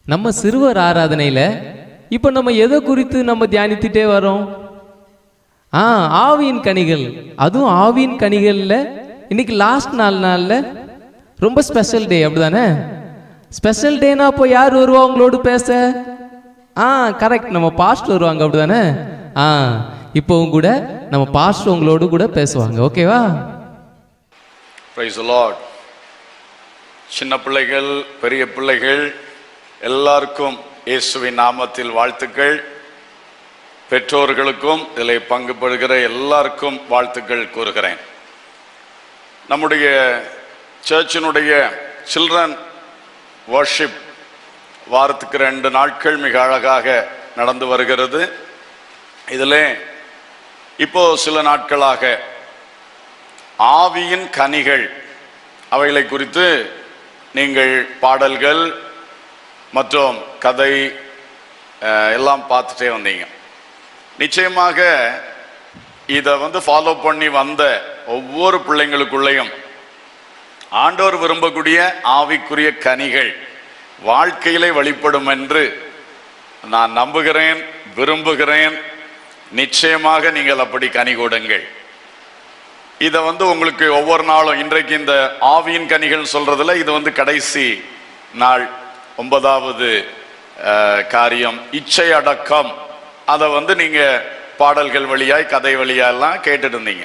நம்ம சிறுவர் ஆராதனையில இப்போ நம்ம எதை குறித்து நம்ம தியானித்துட்டே வரோம் ஆ ஆவியின் கனிகள் அதுவும் ஆவியின் கனிகள்ல இன்னைக்கு லாஸ்ட் நாலு நாள்ல ரொம்ப ஸ்பெஷல் டே அப்படிதானே ஸ்பெஷல் டேனா அப்போ யார் வருவா உங்களோடு பேச ஆ கரெக்ட் நம்ம பாஸ்ட் வருவாங்க அப்படிதானே ஆ இப்போவும் கூட நம்ம பாஸ்ட் உங்களோடு கூட பேசுவாங்க ஓகேவா பிரைஸ் லார்ட் சின்ன பிள்ளைகள் பெரிய பிள்ளைகள் எல்லாருக்கும் இயேசுவின் நாமத்தில் வாழ்த்துக்கள் பெற்றோர்களுக்கும் இதில் பங்கு பெறுகிற எல்லாருக்கும் வாழ்த்துக்கள் கூறுகிறேன் நம்முடைய சர்ச்சினுடைய சில்ட்ரன் வர்ஷிப் வாரத்துக்கு ரெண்டு நாட்கள் மிக அழகாக நடந்து வருகிறது இதில் இப்போ சில நாட்களாக ஆவியின் கனிகள் அவைகளை குறித்து நீங்கள் பாடல்கள் மற்றும் கதை அஹ், எல்லாம் பார்த்துட்டே வந்தீங்க நிச்சயமாக இதை வந்து ஃபாலோ பண்ணி வந்த ஒவ்வொரு பிள்ளைங்களுக்குள்ளேயும் ஆண்டவர் விரும்பக்கூடிய ஆவிக்குரிய கனிகள் வாழ்க்கையிலே வெளிப்படும் என்று நான் நம்புகிறேன் விரும்புகிறேன் நிச்சயமாக நீங்கள் அப்படி கனி கொடுங்கள் இதை வந்து உங்களுக்கு ஒவ்வொரு நாளும் இன்றைக்கு இந்த ஆவியின் கனிகள் சொல்றதுல இது வந்து கடைசி நாள் ஒன்பதாவது அஹ், காரியம் இச்சை அடக்கம் அதை வந்து நீங்க பாடல்கள் வழியாய் கதை வழியாலாம் கேட்டுட்டு இருந்தீங்க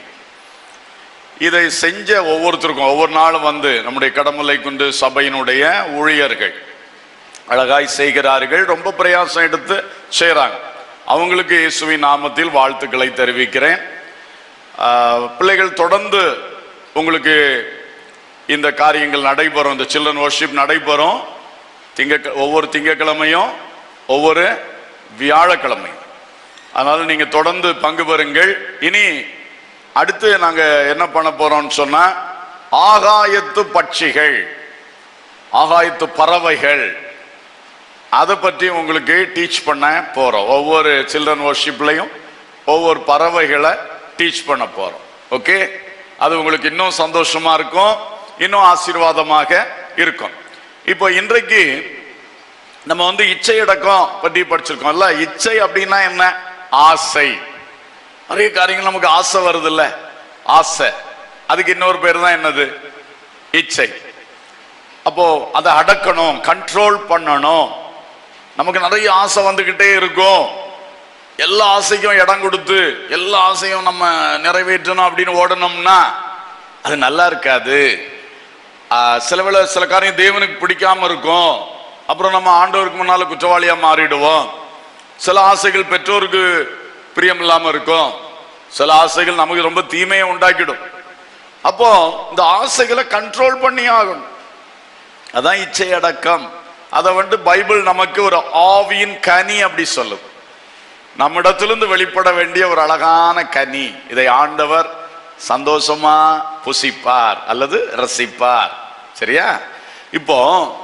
இதை செஞ்ச ஒவ்வொருத்தருக்கும் ஒவ்வொரு நாளும் வந்து நம்முடைய கடமுலை குண்டு சபையினுடைய ஊழியர்கள் அழகாய் செய்கிறார்கள் ரொம்ப பிரயாசம் எடுத்து செய்றாங்க அவங்களுக்கு இயேசுவின் நாமத்தில் வாழ்த்துக்களை தெரிவிக்கிறேன் ஆஹ், பிள்ளைகள் தொடர்ந்து உங்களுக்கு இந்த காரியங்கள் நடைபெறும் இந்த சில்ட்ரன் வர்ஷிப் நடைபெறும் திங்க ஒவ்வொரு திங்கட்கிழமையும் ஒவ்வொரு வியாழக்கிழமையும் அதனால நீங்க தொடர்ந்து பங்கு பெறுங்கள் இனி அடுத்து நாங்க என்ன பண்ண போறோம்னு சொன்னா ஆகாயத்து பட்சிகள் ஆகாயத்து பறவைகள் அதை பற்றி உங்களுக்கு டீச் பண்ண போறோம் ஒவ்வொரு சில்ட்ரன் வர்ஷிப்லையும் ஒவ்வொரு பறவைகளை டீச் பண்ண போறோம் ஓகே அது உங்களுக்கு இன்னும் சந்தோஷமா இருக்கும் இன்னும் ஆசீர்வாதமாக இருக்கும் இப்போ இன்றைக்கு நம்ம வந்து இச்சை அடக்கம் பற்றி படிச்சிருக்கோம்ல இச்சை அப்படின்னா என்ன ஆசை நிறைய காரியங்கள் நமக்கு ஆசை வருது இல்ல ஆசை அதுக்கு இன்னொரு பேர் தான் என்னது இச்சை அப்போ அதை அடக்கணும் கண்ட்ரோல் பண்ணணும் நமக்கு நிறைய ஆசை வந்துகிட்டே இருக்கும் எல்லா ஆசைக்கும் இடம் கொடுத்து எல்லா ஆசையும் நம்ம நிறைவேற்றணும் அப்படின்னு ஓடணும்னா அது நல்லா இருக்காது ஆஹ் சில வேளை சில காரியம் தேவனுக்கு பிடிக்காம இருக்கும் அப்புறம் நம்ம ஆண்டவருக்கு முன்னால குற்றவாளியா மாறிடுவோம் சில ஆசைகள் பெற்றோருக்கு பிரியம் இல்லாம இருக்கும் சில ஆசைகள் நமக்கு ரொம்ப தீமையை உண்டாக்கிடும் அப்போ இந்த ஆசைகளை கண்ட்ரோல் பண்ணி ஆகணும் அதான் இச்சை அடக்கம் அதை வந்து பைபிள் நமக்கு ஒரு ஆவியின் கனி அப்படி சொல்லுது நம்மிடத்திலிருந்து வெளிப்பட வேண்டிய ஒரு அழகான கனி இதை ஆண்டவர் சந்தோஷமா புசிப்பார் அல்லது ரசிப்பார் சரியா இப்போ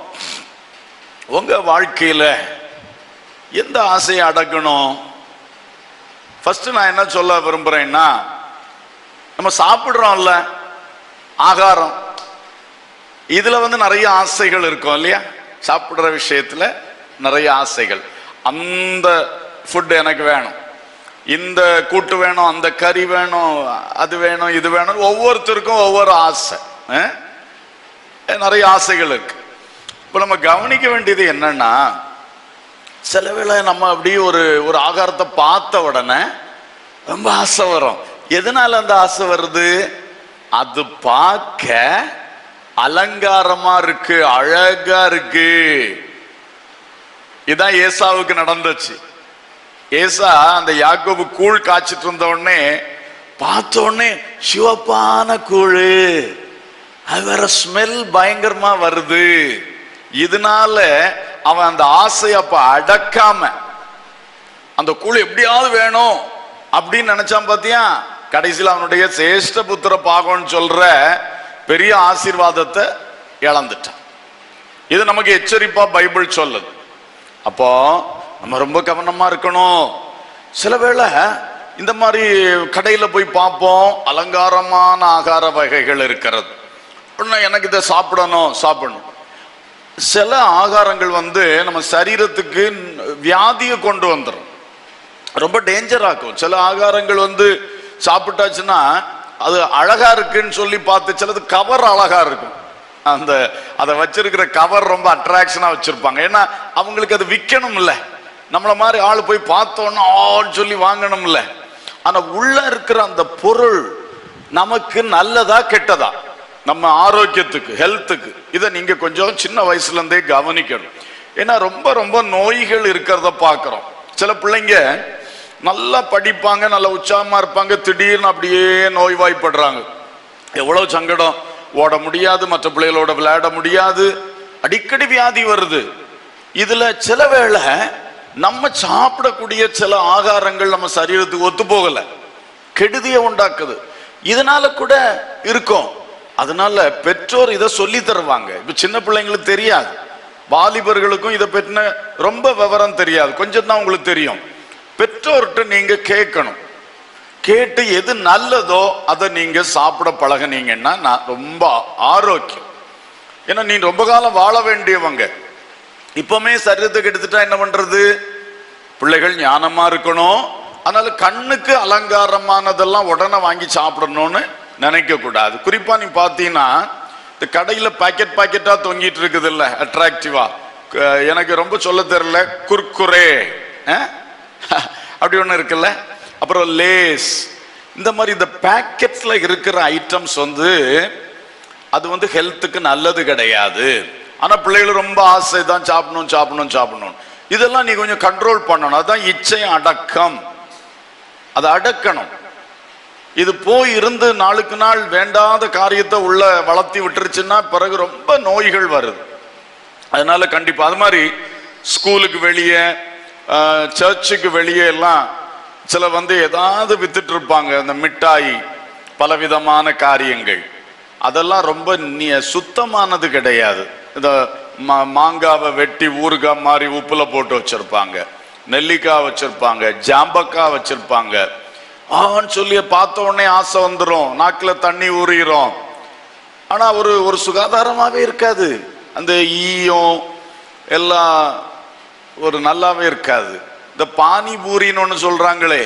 உங்க வாழ்க்கையில எந்த ஆசையை அடக்கணும் ஃபர்ஸ்ட் நான் என்ன சொல்ல விரும்புறேன்னா நம்ம சாப்பிடுறோம்ல ஆகாரம் இதுல வந்து நிறைய ஆசைகள் இருக்கும் இல்லையா சாப்பிடுற விஷயத்துல நிறைய ஆசைகள் அந்த ஃபுட் எனக்கு வேணும் இந்த கூட்டு வேணும் அந்த கறி வேணும் அது வேணும் இது வேணும் ஒவ்வொருத்தருக்கும் ஒவ்வொரு ஆசை அஹ்? நிறைய ஆசைகள் இருக்கு இப்போ நம்ம கவனிக்க வேண்டியது என்னன்னா சில வேளை நம்ம அப்படியே ஒரு ஒரு ஆகாரத்தை பார்த்த உடனே ரொம்ப ஆசை வரும் எதனால அந்த ஆசை வருது அது பார்க்க அலங்காரமா இருக்கு அழகா இருக்கு இதான் ஏசாவுக்கு நடந்துச்சு ஏசா அந்த யாக்கோபு கூழ் காய்ச்சிட்டு இருந்த உடனே பார்த்த உடனே சிவப்பான கூழ் அது வேற ஸ்மெல் பயங்கரமா வருது இதனால அவன் அந்த ஆசை அப்ப அடக்காம அந்த கூழ் எப்படியாவது வேணும் அப்படின்னு நினைச்சான் பாத்தியா கடைசியில் அவனுடைய சேஷ்ட புத்திர பாகம்னு சொல்ற பெரிய ஆசீர்வாதத்தை இழந்துட்டான் இது நமக்கு எச்சரிப்பா பைபிள் சொல்லுது அப்போ நம்ம ரொம்ப கவனமா இருக்கணும் சில வேளை இந்த மாதிரி கடையில போய் பார்ப்போம் அலங்காரமான ஆகார வகைகள் இருக்கிறது உடனே எனக்கு இதை சாப்பிடணும் சாப்பிடணும் சில ஆகாரங்கள் வந்து நம்ம சரீரத்துக்கு வியாதியை கொண்டு வந்துடும் ரொம்ப டேஞ்சர் ஆக்கும் சில ஆகாரங்கள் வந்து சாப்பிட்டாச்சுன்னா அது அழகா இருக்குன்னு சொல்லி பார்த்து சிலது கவர் அழகா இருக்கும் அந்த அதை வச்சிருக்கிற கவர் ரொம்ப அட்ராக்ஷனா வச்சிருப்பாங்க ஏன்னா அவங்களுக்கு அது விற்கணும் இல்ல நம்மள மாதிரி ஆள் போய் பார்த்தோன்னா ஆன்னு சொல்லி வாங்கணும் இல்ல ஆனா உள்ள இருக்கிற அந்த பொருள் நமக்கு நல்லதா கெட்டதா நம்ம ஆரோக்கியத்துக்கு ஹெல்த்துக்கு இதை நீங்க கொஞ்சம் சின்ன வயசுல இருந்தே கவனிக்கணும் ஏன்னா ரொம்ப ரொம்ப நோய்கள் இருக்கிறத பார்க்கிறோம் சில பிள்ளைங்க நல்லா படிப்பாங்க நல்ல உற்சாகமா இருப்பாங்க திடீர்னு அப்படியே நோய்வாய்ப்படுறாங்க எவ்வளவு சங்கடம் ஓட முடியாது மற்ற பிள்ளைகளோட விளையாட முடியாது அடிக்கடி வியாதி வருது இதுல சில வேளை நம்ம சாப்பிடக்கூடிய சில ஆகாரங்கள் நம்ம சரீரத்துக்கு ஒத்து போகல கெடுதியை உண்டாக்குது இதனால கூட இருக்கும் அதனால பெற்றோர் இதை சொல்லி தருவாங்க இப்ப சின்ன பிள்ளைங்களுக்கு தெரியாது வாலிபர்களுக்கும் இதை பற்றின ரொம்ப விவரம் தெரியாது கொஞ்சம் தான் உங்களுக்கு தெரியும் பெற்றோர்கிட்ட நீங்க கேட்கணும் கேட்டு எது நல்லதோ அதை நீங்க சாப்பிட பழகுனீங்கன்னா நான் ரொம்ப ஆரோக்கியம் ஏன்னா நீ ரொம்ப காலம் வாழ வேண்டியவங்க இப்பவுமே சரீரத்துக்கு எடுத்துட்டா என்ன பண்றது பிள்ளைகள் ஞானமா இருக்கணும் அதனால கண்ணுக்கு அலங்காரமானதெல்லாம் உடனே வாங்கி சாப்பிடணும்னு நினைக்க கூடாது குறிப்பா நீ பார்த்தீங்கன்னா இந்த கடையில பாக்கெட் பாக்கெட்டா தொங்கிட்டு இருக்குது இல்ல அட்ராக்டிவா எனக்கு ரொம்ப சொல்ல தெரியல குர்குரே அஹ்? அப்படி ஒண்ணு இருக்குல்ல அப்புறம் லேஸ் இந்த மாதிரி இந்த பேக்கெட்ல இருக்கிற ஐட்டம்ஸ் வந்து அது வந்து ஹெல்த்துக்கு நல்லது கிடையாது ஆனா பிள்ளைகள் ரொம்ப ஆசை தான் சாப்பிடணும் சாப்பிடணும் சாப்பிடணும் இதெல்லாம் நீ கொஞ்சம் கண்ட்ரோல் பண்ணணும் அதான் இச்சை அடக்கம் அதை அடக்கணும் இது போய் இருந்து நாளுக்கு நாள் வேண்டாத காரியத்தை உள்ள வளர்த்தி விட்டுருச்சுன்னா பிறகு ரொம்ப நோய்கள் வருது அதனால கண்டிப்பா அது மாதிரி ஸ்கூலுக்கு வெளியே சர்ச்சுக்கு வெளியே எல்லாம் சில வந்து ஏதாவது வித்துட்டு இருப்பாங்க அந்த மிட்டாய் பலவிதமான காரியங்கள் அதெல்லாம் ரொம்ப நி- சுத்தமானது கிடையாது இந்த மா- மாங்காவை வெட்டி ஊறுகாய் மாதிரி உப்புல போட்டு வச்சிருப்பாங்க நெல்லிக்காய் வச்சிருப்பாங்க ஜாம்பக்காய் வச்சிருப்பாங்க ஆன்னு சொல்லி பார்த்த உடனே ஆசை வந்துடும் நாக்குல தண்ணி ஊறிடும் ஆனா ஒரு ஒரு சுகாதாரமாவே இருக்காது அந்த ஈயம் எல்லாம் ஒரு நல்லாவே இருக்காது இந்த பானிபூரின்னு ஒண்ணு சொல்றாங்களே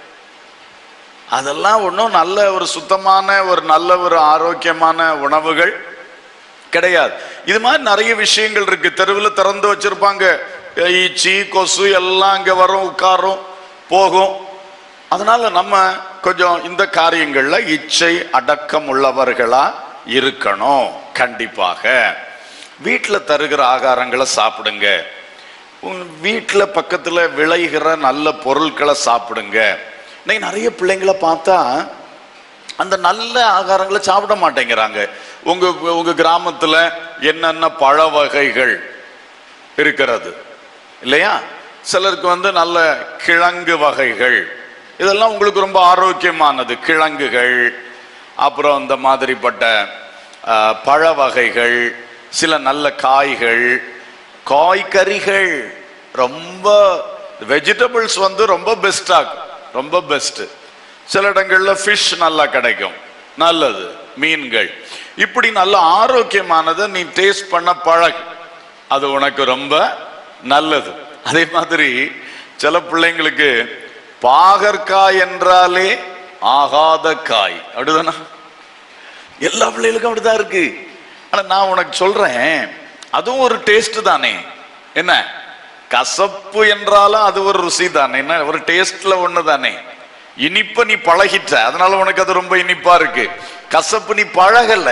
அதெல்லாம் ஒன்றும் நல்ல ஒரு சுத்தமான ஒரு நல்ல ஒரு ஆரோக்கியமான உணவுகள் கிடையாது இது மாதிரி நிறைய விஷயங்கள் இருக்கு தெருவில் திறந்து வச்சிருப்பாங்க ஈச்சி கொசு எல்லாம் இங்க வரும் உட்காரும் போகும் அதனால நம்ம கொஞ்சம் இந்த காரியங்கள்ல இச்சை அடக்கம் உள்ளவர்களா இருக்கணும் கண்டிப்பாக வீட்டில் தருகிற ஆகாரங்களை சாப்பிடுங்க உங்க வீட்டில் பக்கத்துல விளைகிற நல்ல பொருட்களை சாப்பிடுங்க இன்னைக்கு நிறைய பிள்ளைங்களை பார்த்தா அந்த நல்ல ஆகாரங்களை சாப்பிட மாட்டேங்கிறாங்க உங்க உங்க கிராமத்துல என்னென்ன பழ வகைகள் இருக்கிறது இல்லையா சிலருக்கு வந்து நல்ல கிழங்கு வகைகள் இதெல்லாம் உங்களுக்கு ரொம்ப ஆரோக்கியமானது கிழங்குகள் அப்புறம் இந்த மாதிரிப்பட்ட அஹ், பழ வகைகள் சில நல்ல காய்கள் காய்கறிகள் ரொம்ப வெஜிடபிள்ஸ் வந்து ரொம்ப பெஸ்டா ரொம்ப பெஸ்ட் சில இடங்கள்ல ஃபிஷ் நல்லா கிடைக்கும் நல்லது மீன்கள் இப்படி நல்ல ஆரோக்கியமானதை நீ டேஸ்ட் பண்ண பழகு அது உனக்கு ரொம்ப நல்லது அதே மாதிரி சில பிள்ளைங்களுக்கு பாகற்காய் என்றாலே ஆகாத காய் அப்படிதானா எல்லா பிள்ளைகளுக்கும் அப்படிதான் இருக்கு ஆனா நான் உனக்கு சொல்றேன் அதுவும் ஒரு டேஸ்ட் தானே என்ன கசப்பு என்றாலும் அது ஒரு ருசி தானே என்ன ஒரு டேஸ்ட்ல ஒண்ணு தானே இனிப்ப நீ பழகிட்ட அதனால உனக்கு அது ரொம்ப இனிப்பா இருக்கு கசப்பு நீ பழகல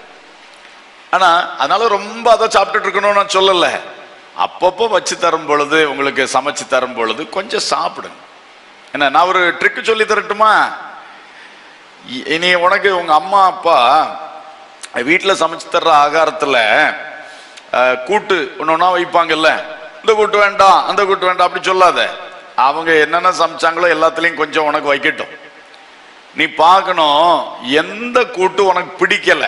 ஆனா அதனால ரொம்ப அதை சாப்பிட்டுட்டு இருக்கணும்னு நான் சொல்லல அப்பப்போ வச்சு தரும் பொழுது உங்களுக்கு சமைச்சு தரும் பொழுது கொஞ்சம் சாப்பிடுங்க என்ன நான் ஒரு ட்ரிக் சொல்லி தரட்டுமா இ- இனி உனக்கு உங்க அம்மா அப்பா வீட்டுல சமைச்சு தர்ற ஆகாரத்துல அஹ், கூட்டு ஒண்ணு ஒண்ணா வைப்பாங்கல்ல இந்த கூட்டு வேண்டாம் அந்த கூட்டு வேண்டாம் அப்படி சொல்லாத அவங்க என்னென்ன சமைச்சாங்களோ எல்லாத்துலயும் கொஞ்சம் உனக்கு வைக்கட்டும் நீ பார்க்கணும் எந்த கூட்டு உனக்கு பிடிக்கல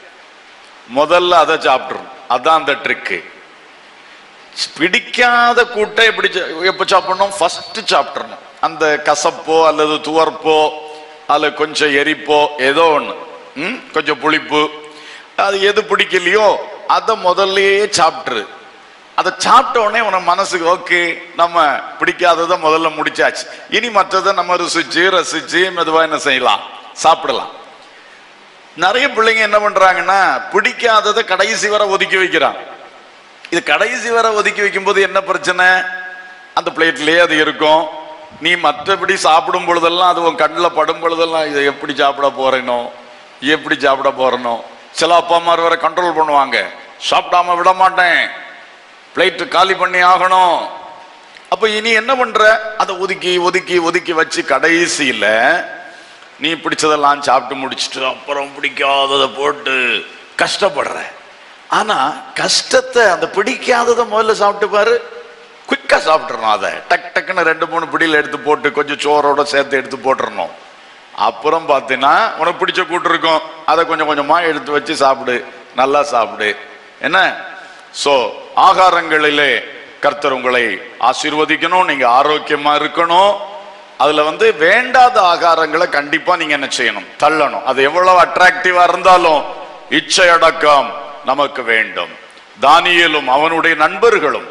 முதல்ல அதை சாப்பிட்டுரும் அதான் அந்த ட்ரிக்கு பிடிக்காத கூட்டை எப்படி சா- எப்ப சாப்பிடணும் ஃபர்ஸ்ட் சாப்பிட்றணும் அந்த கசப்போ அல்லது துவர்ப்போ அல்லது கொஞ்சம் எரிப்போ ஏதோ ஒண்ணு ம் கொஞ்சம் புளிப்பு அது எது பிடிக்கலையோ அதை முதல்லயே சாப்பிட்டுரு அதை சாப்பிட்ட உடனே உனக்கு மனசுக்கு ஓகே நம்ம பிடிக்காததை முதல்ல முடிச்சாச்சு இனி மற்றதை நம்ம ருசிச்சு ரசிச்சு மெதுவா என்ன செய்யலாம் சாப்பிடலாம் நிறைய பிள்ளைங்க என்ன பண்றாங்கன்னா பிடிக்காததை கடைசி வரை ஒதுக்கி வைக்கிறான் இது கடைசி வரை ஒதுக்கி வைக்கும்போது என்ன பிரச்சனை அந்த பிளேட்லயே அது இருக்கும் நீ மற்றபடி சாப்பிடும் பொழுதெல்லாம் அது உன் கண்ணில் படும் பொழுதெல்லாம் இதை எப்படி சாப்பிட போறேனோ எப்படி சாப்பிட போறேனோ சில அப்பா அம்மா வரை கண்ட்ரோல் பண்ணுவாங்க சாப்பிடாம விட மாட்டேன் பிளேட் காலி பண்ணி ஆகணும் அப்ப இனி என்ன பண்ற அதை ஒதுக்கி ஒதுக்கி ஒதுக்கி வச்சு கடைசியில நீ பிடிச்சதெல்லாம் சாப்பிட்டு முடிச்சிட்டு அப்புறம் பிடிக்காததை போட்டு கஷ்டப்படுற ஆனா கஷ்டத்தை அந்த பிடிக்காததை முதல்ல சாப்பிட்டு பாரு குயிக்கா சாப்பிட்டுறணும் அதை டக் டக்குன்னு ரெண்டு மூணு பிடியில் எடுத்து போட்டு கொஞ்சம் சோறோட சேர்த்து எடுத்து போட்டுறணும் அப்புறம் பார்த்தீங்கன்னா உனக்கு பிடிச்ச கூட்டு இருக்கும் அதை கொஞ்சம் கொஞ்சமா எடுத்து வச்சு சாப்பிடு நல்லா சாப்பிடு என்ன சோ ஆகாரங்களிலே கர்த்தர் உங்களை ஆசீர்வதிக்கணும் நீங்க ஆரோக்கியமா இருக்கணும் அதுல வந்து வேண்டாத ஆகாரங்களை கண்டிப்பா நீங்க என்ன செய்யணும் தள்ளணும் அது எவ்வளவு அட்ராக்டிவா இருந்தாலும் இச்சை அடக்கம் நமக்கு வேண்டும் தானியேலும் அவனுடைய நண்பர்களும்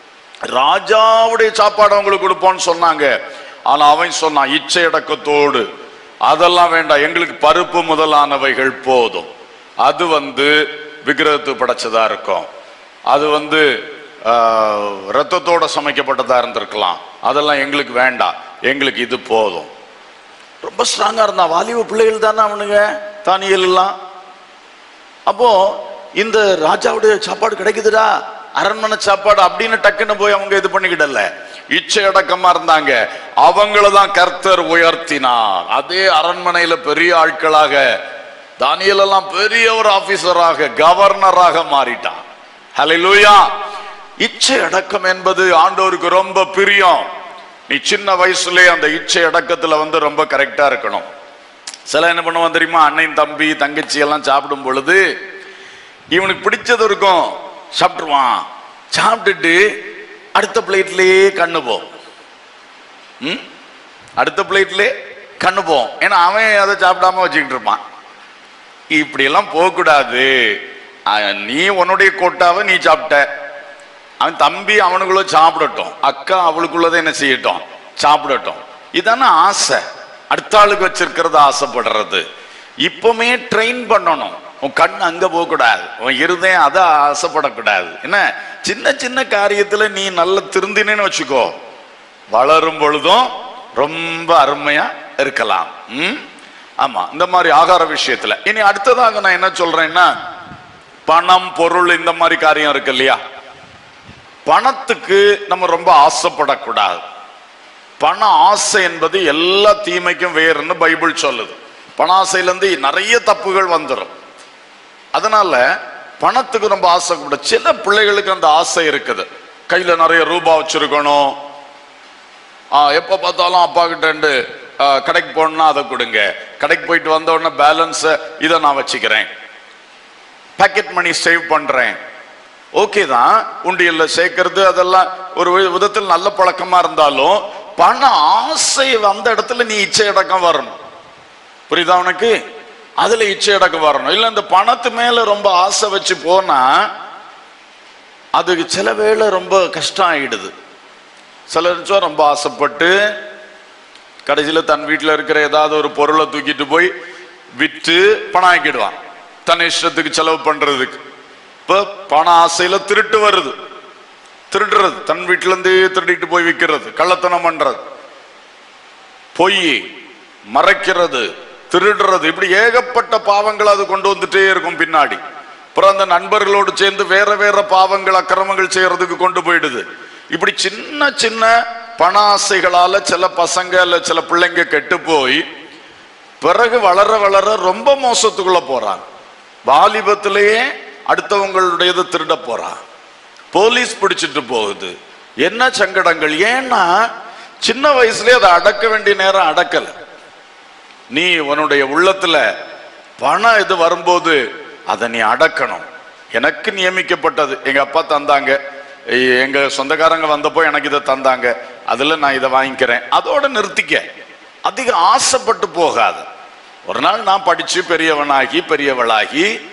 ராஜாவுடைய சாப்பாடு அவங்களுக்கு கொடுப்போம்னு சொன்னாங்க ஆனா அவன் சொன்னான் இச்சை அடக்கத்தோடு அதெல்லாம் வேண்டாம் எங்களுக்கு பருப்பு முதலானவைகள் போதும் அது வந்து விக்கிரகத்து படைச்சதா இருக்கும் அது வந்து ஆஹ், ரத்தத்தோட சமைக்கப்பட்டதா இருந்திருக்கலாம் அதெல்லாம் எங்களுக்கு வேண்டாம் எங்களுக்கு இது போதும் ரொம்ப ஸ்ட்ராங்கா இருந்தான் வாலிப பிள்ளைகள் தானே அவனுங்க தானியல் எல்லாம் அப்போ இந்த ராஜாவுடைய சாப்பாடு கிடைக்குதுடா அரண்மனை சாப்பாடு அப்படின்னு டக்குன்னு போய் அவங்க இது பண்ணிக்கிடல இச்சை அடக்கமா இருந்தாங்க அவங்கள தான் கர்த்தர் உயர்த்தினார் அதே அரண்மனையில பெரிய ஆட்களாக தானியல் எல்லாம் பெரிய ஒரு ஆபீசராக கவர்னராக மாறிட்டான் ஹalleluya இச்சை அடக்கம் என்பது ஆண்டோருக்கு ரொம்ப பிரியம் நீ சின்ன வயசுலயே அந்த இச்சை அடக்கத்துல வந்து ரொம்ப கரெக்டா இருக்கணும் சில என்ன பண்ணுவான் தெரியுமா அண்ணன் தம்பி தங்கச்சி எல்லாம் சாப்பிடும் பொழுது இவனுக்கு பிடிச்சது இருக்கும் சாப்பிட்டுருவான் சாப்பிட்டுட்டு அடுத்த பிளேட்லயே கண்ணு போ ம்? அடுத்த பிளேட்லயே கண்ணு போம் ஏன்னா அவன் அதை சாப்பிடாம வச்சுக்கிட்டு இருப்பான் இப்படி எல்லாம் போகக்கூடாது அஹ், நீ உன்னுடைய கோட்டாவை நீ சாப்பிட்ட அவன் தம்பி அவனுக்குள்ள சாப்பிடட்டும் அக்கா அவளுக்குள்ளதை என்ன செய்யட்டும் சாப்பிடட்டும் இதானே ஆசை அடுத்த ஆளுக்கு வச்சிருக்கிறது ஆசைப்படுறது இப்பவுமே ட்ரெயின் பண்ணணும் உன் கண் அங்க போக கூடாது உன் இருதயம் அதை ஆசைப்படக்கூடாது என்ன சின்ன சின்ன காரியத்துல நீ நல்ல திருந்தினேன்னு வச்சுக்கோ வளரும் பொழுதும் ரொம்ப அருமையா இருக்கலாம் ம்? ஆமா இந்த மாதிரி ஆகார விஷயத்துல இனி அடுத்ததாக நான் என்ன சொல்றேன்னா பணம் பொருள் இந்த மாதிரி காரியம் இருக்கு இல்லையா பணத்துக்கு நம்ம ரொம்ப ஆசைப்படக்கூடாது பண ஆசை என்பது எல்லா தீமைக்கும் வேறுன்னு பைபிள் சொல்லுது பண ஆசையிலேருந்து நிறைய தப்புகள் வந்துடும் அதனால பணத்துக்கு ரொம்ப ஆசைப்பட சில பிள்ளைகளுக்கு அந்த ஆசை இருக்குது கையில நிறைய ரூபா வச்சிருக்கணும் ஆ, எப்ப பார்த்தாலும் அப்பா கிட்ட இருந்து ஆ, கடைக்கு போகணும்னா அதை கொடுங்க கடைக்கு போயிட்டு வந்த உடனே பேலன்ஸை இதை நான் வச்சுக்கிறேன் பாக்கெட் மணி சேவ் பண்றேன் ஓகே தான் உண்டியல்ல சேர்க்கறது அதெல்லாம் ஒரு வி- விதத்தில் நல்ல பழக்கமா இருந்தாலும் பண ஆசை வந்த இடத்துல நீ இச்சை அடக்கம் வரணும் புரியுதா உனக்கு அதுல இச்சை அடக்கம் வரணும் இல்ல இந்த பணத்து மேல ரொம்ப ஆசை வச்சு போனா அதுக்கு சில வேளை ரொம்ப கஷ்டம் ஆயிடுது சில நிமிஷம் ரொம்ப ஆசைப்பட்டு கடைசியில தன் வீட்டுல இருக்கிற ஏதாவது ஒரு பொருளை தூக்கிட்டு போய் விற்று பணம் ஆக்கிடுவான் தன் இஷ்டத்துக்கு செலவு பண்றதுக்கு இப்ப பண ஆசையில திருட்டு வருது திருடுறது தன் வீட்டுல இருந்து திருடிட்டு போய் விற்கிறது கள்ளத்தனம் பண்றது பொய் மறைக்கிறது திருடுறது இப்படி ஏகப்பட்ட பாவங்கள் அது கொண்டு வந்துட்டே இருக்கும் பின்னாடி அப்புறம் அந்த நண்பர்களோடு சேர்ந்து வேற வேற பாவங்கள் அக்கிரமங்கள் செய்யறதுக்கு கொண்டு போயிடுது இப்படி சின்ன சின்ன பண ஆசைகளால சில பசங்க இல்ல சில பிள்ளைங்க கெட்டு போய் பிறகு வளர வளர ரொம்ப மோசத்துக்குள்ள போறான் வாலிபத்திலேயே அடுத்தவங்களுடையது திருட போறான் போலீஸ் பிடிச்சிட்டு போகுது என்ன சங்கடங்கள் ஏன்னா சின்ன வயசுலயே அதை அடக்க வேண்டிய நேரம் அடக்கல நீ உன்னுடைய உள்ளத்துல பணம் இது வரும்போது அதை நீ அடக்கணும் எனக்கு நியமிக்கப்பட்டது எங்க அப்பா தந்தாங்க எ- எங்க சொந்தக்காரங்க வந்தப்போ எனக்கு இதை தந்தாங்க அதுல நான் இதை வாங்கிக்கிறேன் அதோட நிறுத்திக்க அதிக ஆசைப்பட்டு போகாது ஒரு நாள் நான் படிச்சு பெரியவனாகி பெரியவளாகி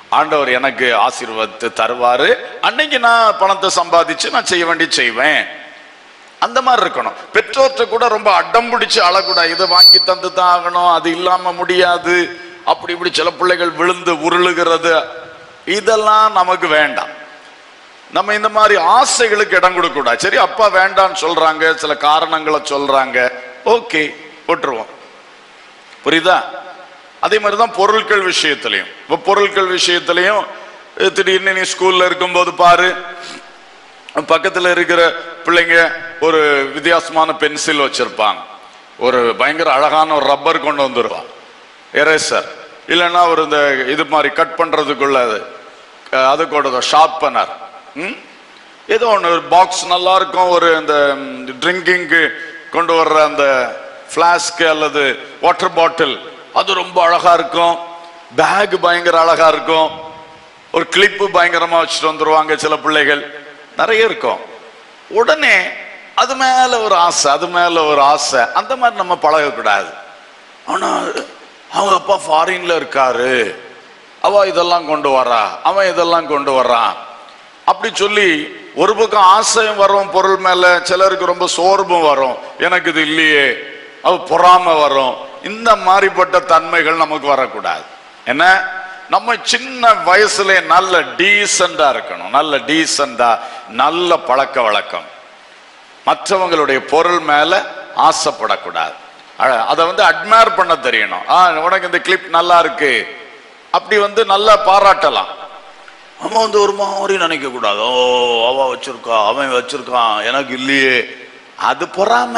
ஆண்டவர் எனக்கு ஆசீர்வாதத்தை தருவாரு அன்னைக்கு நான் பணத்தை சம்பாதிச்சு நான் செய்ய வேண்டிய செய்வேன் அந்த மாதிரி இருக்கணும் பெற்றோர்கிட்ட கூட ரொம்ப அடம் பிடிச்சு அழக்கூடாது இதை வாங்கி தந்து தான் ஆகணும் அது இல்லாம முடியாது அப்படி இப்படி சில பிள்ளைகள் விழுந்து உருளுகிறது இதெல்லாம் நமக்கு வேண்டாம் நம்ம இந்த மாதிரி ஆசைகளுக்கு இடம் கொடுக்க கூடாது சரி அப்பா வேண்டான்னு சொல்றாங்க சில காரணங்களை சொல்றாங்க ஓகே போட்டுருவோம் புரியுதா அதே மாதிரி தான் பொருட்கள் விஷயத்திலையும் இப்போ பொருட்கள் விஷயத்திலையும் அஹ், திடீர்னு நீ ஸ்கூல்ல இருக்கும்போது பாரு பக்கத்துல இருக்கிற பிள்ளைங்க ஒரு வித்தியாசமான பென்சில் வச்சிருப்பாங்க ஒரு பயங்கர அழகான ஒரு ரப்பர் கொண்டு வந்துருவான் எரேசர் இல்லைன்னா ஒரு இந்த இது மாதிரி கட் பண்றதுக்குள்ள அது அஹ், அது கூட ஷார்ப்பனர் ம் ஏதோ ஒன்று ஒரு பாக்ஸ் நல்லா இருக்கும் ஒரு இந்த ட்ரிங்கிங்க்கு கொண்டு வர்ற அந்த ஃப்ளாஸ்க்கு அல்லது வாட்டர் பாட்டில் அது ரொம்ப அழகா இருக்கும் பேக் பயங்கர அழகா இருக்கும் ஒரு கிளிப்பு பயங்கரமா வச்சுட்டு வந்துருவாங்க சில பிள்ளைகள் நிறைய இருக்கும் உடனே அது மேல ஒரு ஆசை அது மேல ஒரு ஆசை அந்த மாதிரி நம்ம பழகக்கூடாது ஆனா அவங்க அப்பா ஃபாரின்ல இருக்காரு அவ இதெல்லாம் கொண்டு வரா அவன் இதெல்லாம் கொண்டு வர்றான் அப்படி சொல்லி ஒரு பக்கம் ஆசையும் வரும் பொருள் மேல சிலருக்கு ரொம்ப சோர்வும் வரும் எனக்கு இது இல்லையே அவ பொறாம வரும் இந்த மாதிரிப்பட்ட தன்மைகள் நமக்கு வரக்கூடாது என்ன நம்ம சின்ன வயசுல நல்ல டீசெண்டா இருக்கணும் நல்ல டீசெண்டா நல்ல பழக்க வழக்கம் மற்றவங்களுடைய பொருள் மேல ஆசைப்படக்கூடாது அழ- அதை வந்து அட்மையர் பண்ண தெரியணும் ஆ உனக்கு இந்த கிளிப் நல்லா இருக்கு அப்படி வந்து நல்லா பாராட்டலாம் அவன் வந்து ஒரு மாதிரி நினைக்க கூடாது ஓ அவ வச்சிருக்கா அவன் வச்சிருக்கான் எனக்கு இல்லையே அது பொறாம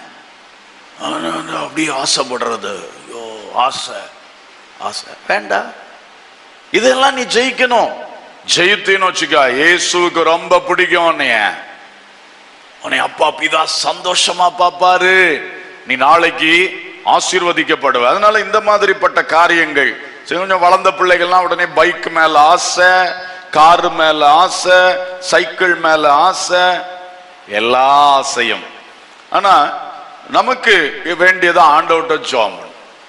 ஆனா, வந்து அப்படியே ஆசைப்படுறது ஐயோ ஆசை ஆசை வேண்டாம் இதெல்லாம் நீ ஜெயிக்கணும் ஜெயித்தேன்னு வச்சுக்கா இயேசுவுக்கு ரொம்ப பிடிக்கும் உன்னைய உன்னை அப்பா பிதா சந்தோஷமா பாப்பாரு நீ நாளைக்கு ஆசீர்வதிக்கப்படுவ அதனால இந்த மாதிரிப்பட்ட காரியங்கள் சரி, கொஞ்சம் வளர்ந்த பிள்ளைகள்லாம் உடனே பைக் மேல ஆசை காரு மேல ஆசை சைக்கிள் மேல ஆசை எல்லா ஆசையும் ஆனா நமக்கு வேண்டியதை ஆண்டவர்கிட்ட ஜோம்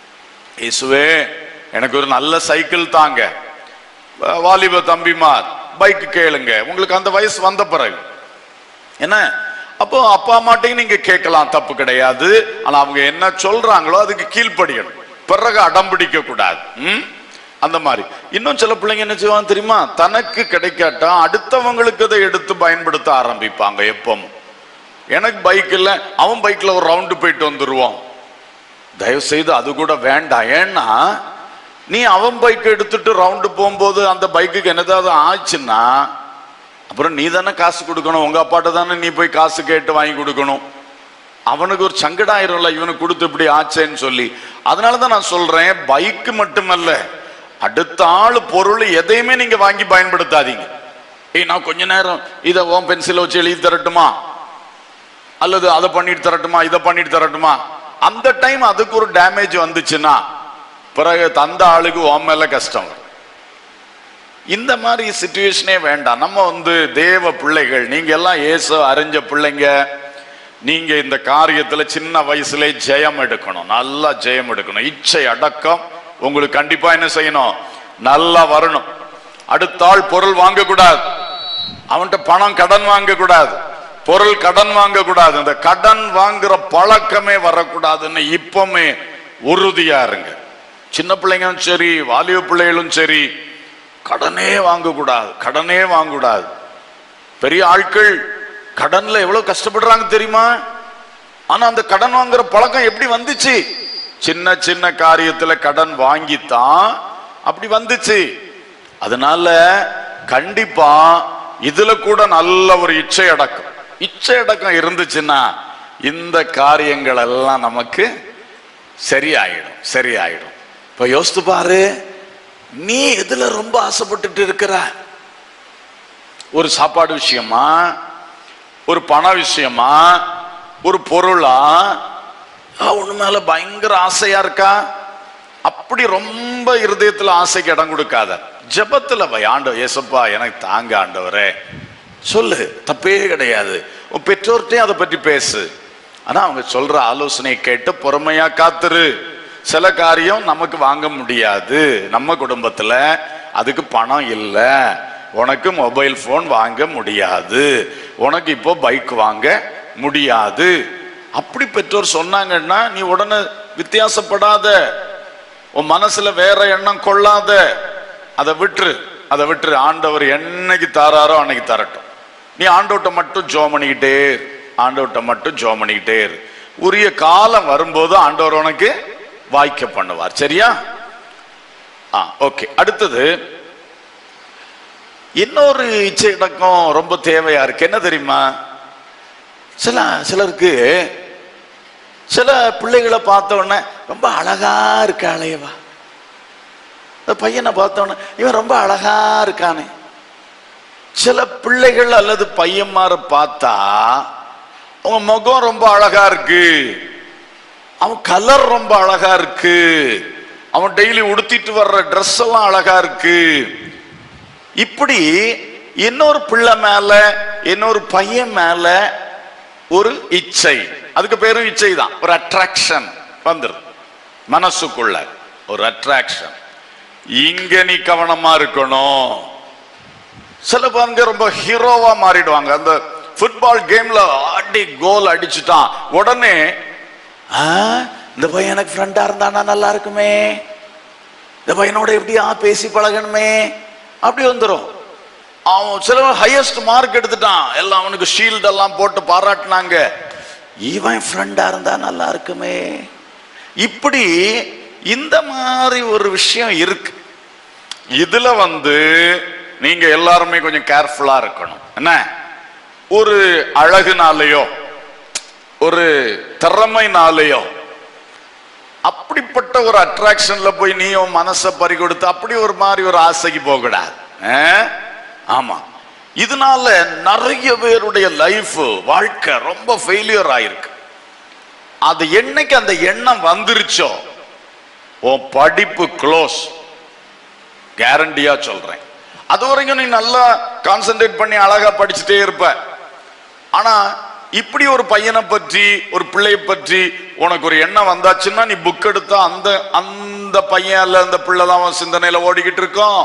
இயேசுவே எனக்கு ஒரு நல்ல சைக்கிள் தாங்க வா- வாலிப தம்பிமார் பைக் கேளுங்க உங்களுக்கு அந்த வயசு வந்த பிறகு என்ன அப்போ அப்பா அம்மாட்டையும் நீங்க கேட்கலாம் தப்பு கிடையாது ஆனா அவங்க என்ன சொல்றாங்களோ அதுக்கு கீழ்ப்படியணும் பிறகு அடம் பிடிக்க கூடாது ம்? அந்த மாதிரி இன்னும் சில பிள்ளைங்க என்ன செய்வாங்க தெரியுமா தனக்கு கிடைக்காட்டா அடுத்தவங்களுக்கு அதை எடுத்து பயன்படுத்த ஆரம்பிப்பாங்க எப்பவும் எனக்கு பைக் இல்ல அவன் பைக்ல ஒரு ரவுண்டு போயிட்டு வந்துருவோம் தயவு செய்து அது கூட வேண்டாம் ஏன்னா நீ அவன் பைக் எடுத்துட்டு ரவுண்டு போகும்போது அந்த பைக்குக்கு என்னதாவது ஆச்சுன்னா அப்புறம் நீ தானே காசு கொடுக்கணும் உங்க அப்பாட்ட தானே நீ போய் காசு கேட்டு வாங்கி கொடுக்கணும் அவனுக்கு ஒரு சங்கடம் ஆயிரும்ல இவனுக்கு கொடுத்து இப்படி ஆச்சேன்னு சொல்லி அதனால தான் நான் சொல்றேன் பைக்கு மட்டுமல்ல அடுத்த ஆள் பொருள் எதையுமே நீங்க வாங்கி பயன்படுத்தாதீங்க ஏய் நான் கொஞ்ச நேரம் இதை உன் பென்சிலை வச்சு எழுதி தரட்டுமா அல்லது அதை பண்ணிட்டு தரட்டுமா இதை பண்ணிட்டு தரட்டுமா அந்த டைம் அதுக்கு ஒரு டேமேஜ் வந்துச்சுன்னா பிறகு தந்த ஆளுக்கு உன் மேல கஷ்டம் வரும். இந்த மாதிரி சுச்சுவேஷனே வேண்டாம் நம்ம வந்து தேவ பிள்ளைகள் நீங்க எல்லாம் இயேசு அறிஞ்ச பிள்ளைங்க நீங்க இந்த காரியத்துல சின்ன வயசுல ஜெயம் எடுக்கணும் நல்லா ஜெயம் எடுக்கணும் இச்சை அடக்கம் உங்களுக்கு கண்டிப்பா என்ன செய்யணும் நல்லா வரணும் அடுத்த ஆள் பொருள் வாங்கக்கூடாது அவன்கிட்ட பணம் கடன் வாங்க கூடாது பொருள் கடன் வாங்க கூடாது இந்த கடன் வாங்குற பழக்கமே வரக்கூடாதுன்னு இப்பவுமே உறுதியா இருங்க சின்ன பிள்ளைங்களும் சரி வாலிப பிள்ளைகளும் சரி கடனே வாங்க கூடாது கடனே வாங்க கூடாது பெரிய ஆட்கள் கடன்ல எவ்வளவு கஷ்டப்படுறாங்க தெரியுமா ஆனா அந்த கடன் வாங்குற பழக்கம் எப்படி வந்துச்சு சின்ன சின்ன காரியத்துல கடன் வாங்கித்தான் அப்படி வந்துச்சு அதனால கண்டிப்பா இதுல கூட நல்ல ஒரு இச்சை அடக்கம் இச்சை அடக்கம் இருந்துச்சுன்னா இந்த காரியங்கள் எல்லாம் நமக்கு சரியாயிடும் சரியாயிடும் இப்ப யோசித்து பாரு நீ எதுல ரொம்ப ஆசைப்பட்டுட்டு இருக்கிற ஒரு சாப்பாடு விஷயமா ஒரு பண விஷயமா ஒரு பொருளா ஆ, ஒண்ணு மேல பயங்கர ஆசையா இருக்கா அப்படி ரொம்ப இருதயத்துல ஆசைக்கு இடம் கொடுக்காத ஜெபத்துல வை ஆண்டவர் ஏசப்பா எனக்கு தாங்க ஆண்டவரே சொல்லு தப்பே கிடையாது உன் பெற்றோர்கிட்டயும் அதை பற்றி பேசு ஆனா அவங்க சொல்ற ஆலோசனையை கேட்டு பொறுமையா காத்துரு சில காரியம் நமக்கு வாங்க முடியாது நம்ம குடும்பத்துல அதுக்கு பணம் இல்லை உனக்கு மொபைல் போன் வாங்க முடியாது உனக்கு இப்போ பைக் வாங்க முடியாது அப்படி பெற்றோர் சொன்னாங்கன்னா நீ உடனே வித்தியாசப்படாத உன் மனசுல வேற எண்ணம் கொள்ளாத அதை விட்டுரு அதை விட்டுரு ஆண்டவர் என்னைக்கு தாராரோ அன்னைக்கு தரட்டும் நீ ஆண்டவட்ட மட்டும் ஜோ பண்ணிக்கிட்டே இரு. ஆண்டவட்ட மட்டும் ஜோ பண்ணிக்கிட்டே இரு. உரிய காலம் வரும்போது ஆண்டவர் உனக்கு வாய்க்க பண்ணுவார் சரியா ஆ ஓகே அடுத்தது இன்னொரு இச்சை அடக்கம் ரொம்ப தேவையா இருக்கு என்ன தெரியுமா சில சிலருக்கு சில பிள்ளைகளை பார்த்த உடனே ரொம்ப அழகா இருக்காளேவா இந்த பையனை பார்த்த உடனே இவன் ரொம்ப அழகா இருக்கானே சில பிள்ளைகள் அல்லது பையன்மார பார்த்தா அவங்க முகம் ரொம்ப அழகா இருக்கு அவன் கலர் ரொம்ப அழகா இருக்கு அவன் டெய்லி உடுத்திட்டு வர்ற Dress எல்லாம் அழகா இருக்கு இப்படி இன்னொரு பிள்ளை மேல இன்னொரு பையன் மேல ஒரு இச்சை அதுக்கு பேரும் இச்சை தான் ஒரு அட்ராக்ஷன் வந்துருது மனசுக்குள்ள ஒரு அட்ராக்ஷன் இங்க நீ கவனமா இருக்கணும் சில பாருங்க ரொம்ப ஹீரோவா மாறிடுவாங்க அந்த ஃபுட்பால் கேம்ல ஆடி கோல் அடிச்சுட்டான் உடனே "ஆ, இந்த பையன் எனக்கு ஃப்ரெண்டா இருந்தானா நல்லா இருக்குமே இந்த பையனோட எப்படியா பேசி பழகணுமே அப்படி வந்துடும் அவன் சில ஹையஸ்ட் மார்க் எடுத்துட்டான் எல்லாம் அவனுக்கு ஷீல்ட் எல்லாம் போட்டு பாராட்டினாங்க இவன் ஃப்ரெண்டா இருந்தா நல்லா இருக்குமே இப்படி இந்த மாதிரி ஒரு விஷயம் இருக்கு இதுல வந்து நீங்க எல்லாருமே கொஞ்சம் கேர்ஃபுல்லா இருக்கணும் என்ன ஒரு அழகுனாலேயோ ஒரு திறமைனாலேயோ அப்படிப்பட்ட ஒரு அட்ராக்ஷன்ல போய் நீயும் மனசை பறி கொடுத்து அப்படி ஒரு மாதிரி ஒரு ஆசைக்கு போகக்கூடாது ஆ? ஆமா இதனால நிறைய பேருடைய லைஃப் வாழ்க்கை ரொம்ப ஃபெயிலியர் ஆயிருக்கு அது என்னைக்கு அந்த எண்ணம் வந்துருச்சோ உன் படிப்பு க்ளோஸ் கேரண்டியா சொல்றேன் அது வரைக்கும் நீ நல்லா கான்சென்ட்ரேட் பண்ணி அழகா படிச்சுட்டே இருப்ப ஆனா இப்படி ஒரு பையனை பற்றி ஒரு பிள்ளையை பற்றி உனக்கு ஒரு எண்ணம் வந்தாச்சுன்னா நீ புக் எடுத்தா அந்த அந்த பையன் அல்ல அந்த பிள்ளை தான் அவன் சிந்தனையில ஓடிக்கிட்டு இருக்கோம்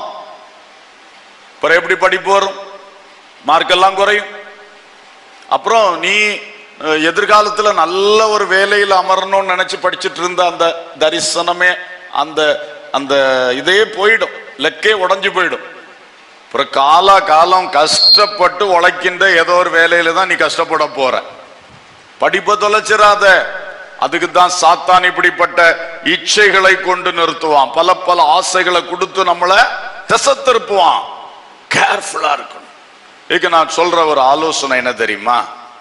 அப்புறம் எப்படி படிப்பு வரும் மார்க் எல்லாம் குறையும் அப்புறம் நீ அஹ், எதிர்காலத்துல நல்ல ஒரு வேலையில் அமரணும்னு நினைச்சு படிச்சிட்டு இருந்த அந்த தரிசனமே அந்த அந்த இதே போயிடும் லெக்கே உடைஞ்சு போயிடும் அப்புறம் காலா காலம் கஷ்டப்பட்டு உழைக்கின்ற ஏதோ ஒரு வேலையில தான் நீ கஷ்டப்பட போற படிப்பை தொலைச்சிடாத அதுக்கு தான் சாத்தான் இப்படிப்பட்ட இச்சைகளை கொண்டு நிறுத்துவான் பல பல ஆசைகளை கொடுத்து நம்மளை திசை திருப்புவான் கேர்ஃபுல்லா இருக்கணும் இதுக்கு நான் சொல்ற ஒரு ஆலோசனை என்ன தெரியுமா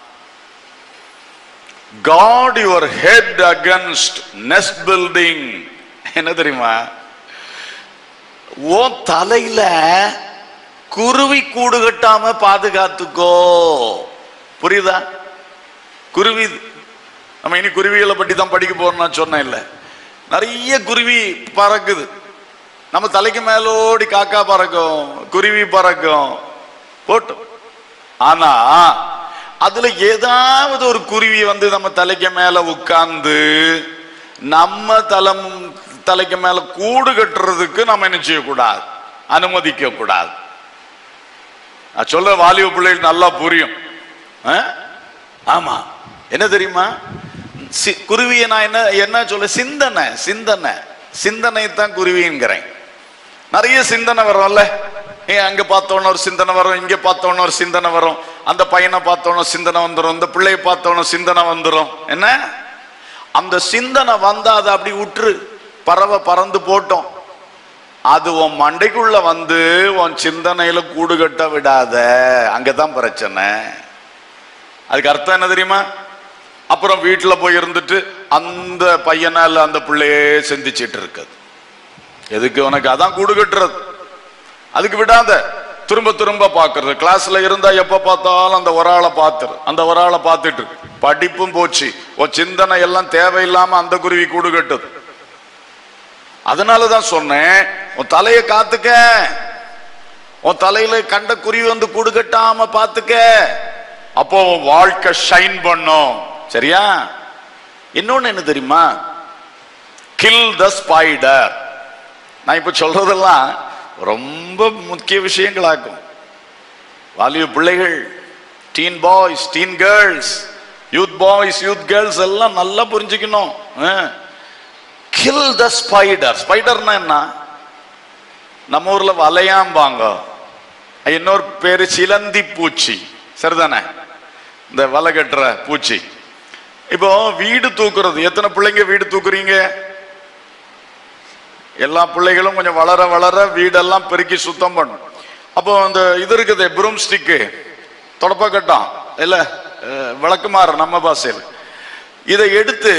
got your head against nest building என்ன தெரியுமா உன் தலையில குருவி கூடு கட்டாம பாதுகாத்துக்கோ புரியுதா குருவி நம்ம இனி குருவிகளை பற்றி தான் படிக்க போறோம் நான் சொன்னேன் இல்ல நிறைய குருவி பறக்குது நம்ம தலைக்கு மேலோடி காக்கா பறக்கும் குருவி பறக்கும் போட்டும் ஆனா அதுல ஏதாவது ஒரு குருவி வந்து நம்ம தலைக்கு மேல உட்கார்ந்து நம்ம தலம் தலைக்கு மேல கூடு கட்டுறதுக்கு நம்ம என்ன செய்யக்கூடாது அனுமதிக்க கூடாது நான் சொல்ற வாலிப பிள்ளைகள் நல்லா புரியும் ஆ? ஆமா என்ன தெரியுமா சி- குருவியை நான் என்ன என்ன சொல்ல சிந்தனை சிந்தனை சிந்தனை தான் குருவிங்கிறேன் நிறைய சிந்தனை வரும்ல ஏ அங்க பார்த்தோன்னு ஒரு சிந்தனை வரும் இங்க பார்த்தோன்னு ஒரு சிந்தனை வரும் அந்த பையனை பார்த்தோன்னு சிந்தனை வந்துடும் இந்த பிள்ளையை பார்த்தோன்னு சிந்தனை வந்துடும் என்ன அந்த சிந்தனை வந்தா அதை அப்படி விட்டுரு பறவை பறந்து போட்டோம் அது உன் மண்டைக்குள்ள வந்து உன் சிந்தனையில கூடு கட்ட விடாத அங்கதான் பிரச்சனை அதுக்கு அர்த்தம் என்ன தெரியுமா அப்புறம் வீட்டுல போய் இருந்துட்டு அந்த பையனால அந்த பிள்ளையே சிந்திச்சிட்டு இருக்குது எதுக்கு உனக்கு அதான் கூடு கட்டுறது அதுக்கு விடாத திரும்ப திரும்ப பாக்குறது கிளாஸ்ல இருந்தா எப்ப பார்த்தாலும் அந்த ஒரு ஆளை பார்த்துரு அந்த ஒரு ஆளை பார்த்துட்டு இருக்கு. படிப்பும் போச்சு உன் சிந்தனை எல்லாம் தேவையில்லாம அந்த குருவி கூடு கட்டுது அதனாலதான் சொன்னேன் உன் தலையை காத்துக்க உன் தலையில கண்ட குருவி வந்து கூடு கட்டாம பாத்துக்க அப்போ உன் வாழ்க்கை ஷைன் பண்ணும் சரியா இன்னொன்னு என்ன தெரியுமா கில் த ஸ்பைடர் நான் இப்ப சொல்றதெல்லாம் ரொம்ப முக்கிய விஷயங்களாக்கும் வாலிப பிள்ளைகள் teen boys teen girls youth boys youth girls எல்லாம் நல்லா புரிஞ்சுக்கணும் கில் த ஸ்பைடர் ஸ்பைடர்னா என்ன நம்ம ஊர்ல வலையாம்பாங்க இன்னொரு பேரு சிலந்தி பூச்சி சரிதானே இந்த வலை கட்டுற பூச்சி இப்போ வீடு தூக்குறது எத்தனை பிள்ளைங்க வீடு தூக்குறீங்க எல்லா பிள்ளைகளும் கொஞ்சம் வளர வளர வீடெல்லாம் பெருக்கி சுத்தம் பண்ணும் அப்போ அந்த இது இருக்குது ப்ரூம் ஸ்டிக்கு தொடப்ப கட்டம் இல்ல அஹ், விளக்குமாறு நம்ம பாஷையில் இதை எடுத்து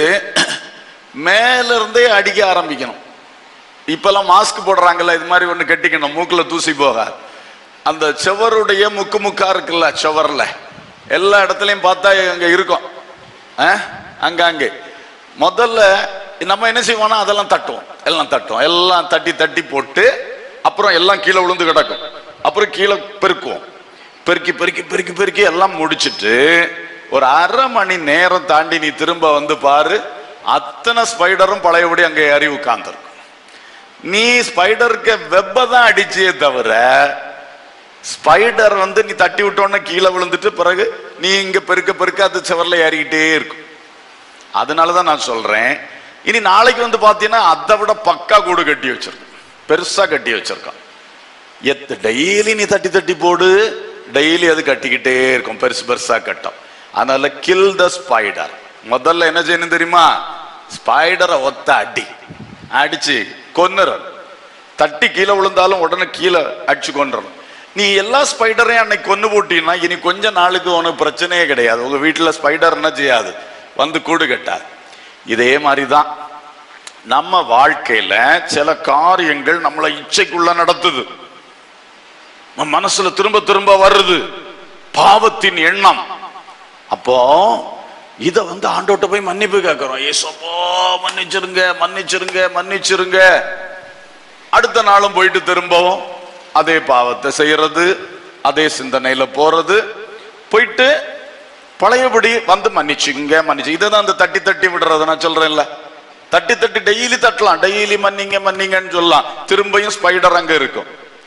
மேல இருந்தே அடிக்க ஆரம்பிக்கணும் இப்பெல்லாம் மாஸ்க் போடுறாங்கல்ல இது மாதிரி ஒண்ணு கட்டிக்கணும் மூக்குல தூசி போக அந்த செவருடைய முக்கு முக்கா இருக்குல்ல செவர்ல எல்லா இடத்துலயும் பார்த்தா அங்க இருக்கும் அஹ், அங்கங்கே முதல்ல நம்ம என்ன செய்வோம்னா அதெல்லாம் தட்டுவோம் எல்லாம் தட்டுவோம் எல்லாம் தட்டி தட்டி போட்டு அப்புறம் எல்லாம் கீழே விழுந்து கிடக்கும் அப்புறம் கீழே பெருக்குவோம் பெருக்கி பெருக்கி பெருக்கி பெருக்கி எல்லாம் முடிச்சிட்டு ஒரு அரை மணி நேரம் தாண்டி நீ திரும்ப வந்து பாரு அத்தனை ஸ்பைடரும் பழையபடி அங்கே ஏறி உட்கார்ந்துருக்கும் நீ ஸ்பைடருக்கு வெப்ப தான் அடிச்சே தவிர ஸ்பைடர் வந்து நீ தட்டி விட்டோன்னே கீழே விழுந்துட்டு பிறகு நீ இங்க பெருக்க பெருக்க அது செவர்ல ஏறிக்கிட்டே இருக்கும் அதனாலதான் நான் சொல்றேன் இனி நாளைக்கு வந்து பாத்தீங்கன்னா அதை விட பக்கா கூடு கட்டி வச்சிருக்கோம் பெருசா கட்டி வச்சிருக்கோம் எத்து டெய்லி நீ தட்டி தட்டி போடு டெய்லி அது கட்டிக்கிட்டே இருக்கும் பெருசு பெருசா கட்டும் அதனால கில் த ஸ்பைடர் முதல்ல என்ன செய்யணும் தெரியுமா ஸ்பைடரை ஒத்த அடி அடிச்சு கொன்னுறணும் தட்டி கீழே விழுந்தாலும் உடனே கீழே அடிச்சு கொண்டுறணும் நீ எல்லா ஸ்பைடரையும் அன்னைக்கு கொண்டு போட்டீங்கன்னா இனி கொஞ்ச நாளுக்கு உனக்கு பிரச்சனையே கிடையாது உங்க வீட்டுல ஸ்பைடர் என்ன செய்யாது வந்து கூடு கட்டாது இதே மாதிரிதான் நம்ம வாழ்க்கையில சில காரியங்கள் நம்மளை இச்சைக்குள்ள நடத்துது நம்ம மனசுல திரும்ப திரும்ப வருது பாவத்தின் எண்ணம் அப்போ இத வந்து ஆண்டோட்ட போய் மன்னிப்பு கேட்கிறோம் ஏசப்போ மன்னிச்சிருங்க மன்னிச்சிருங்க மன்னிச்சிருங்க அடுத்த நாளும் போயிட்டு திரும்பவும் அதே பாவத்தை செய்யறது அதே சிந்தனையில போறது போயிட்டு பழையபடி வந்து மன்னிச்சுங்க மன்னிச்சு இதுதான் அந்த தட்டி தட்டி விடுறது நான் சொல்றேன்ல தட்டி தட்டி டெய்லி தட்டலாம் டெய்லி மன்னிங்க மன்னிங்கன்னு சொல்லலாம் திரும்பியும் ஸ்பைடர் அங்க இருக்கும்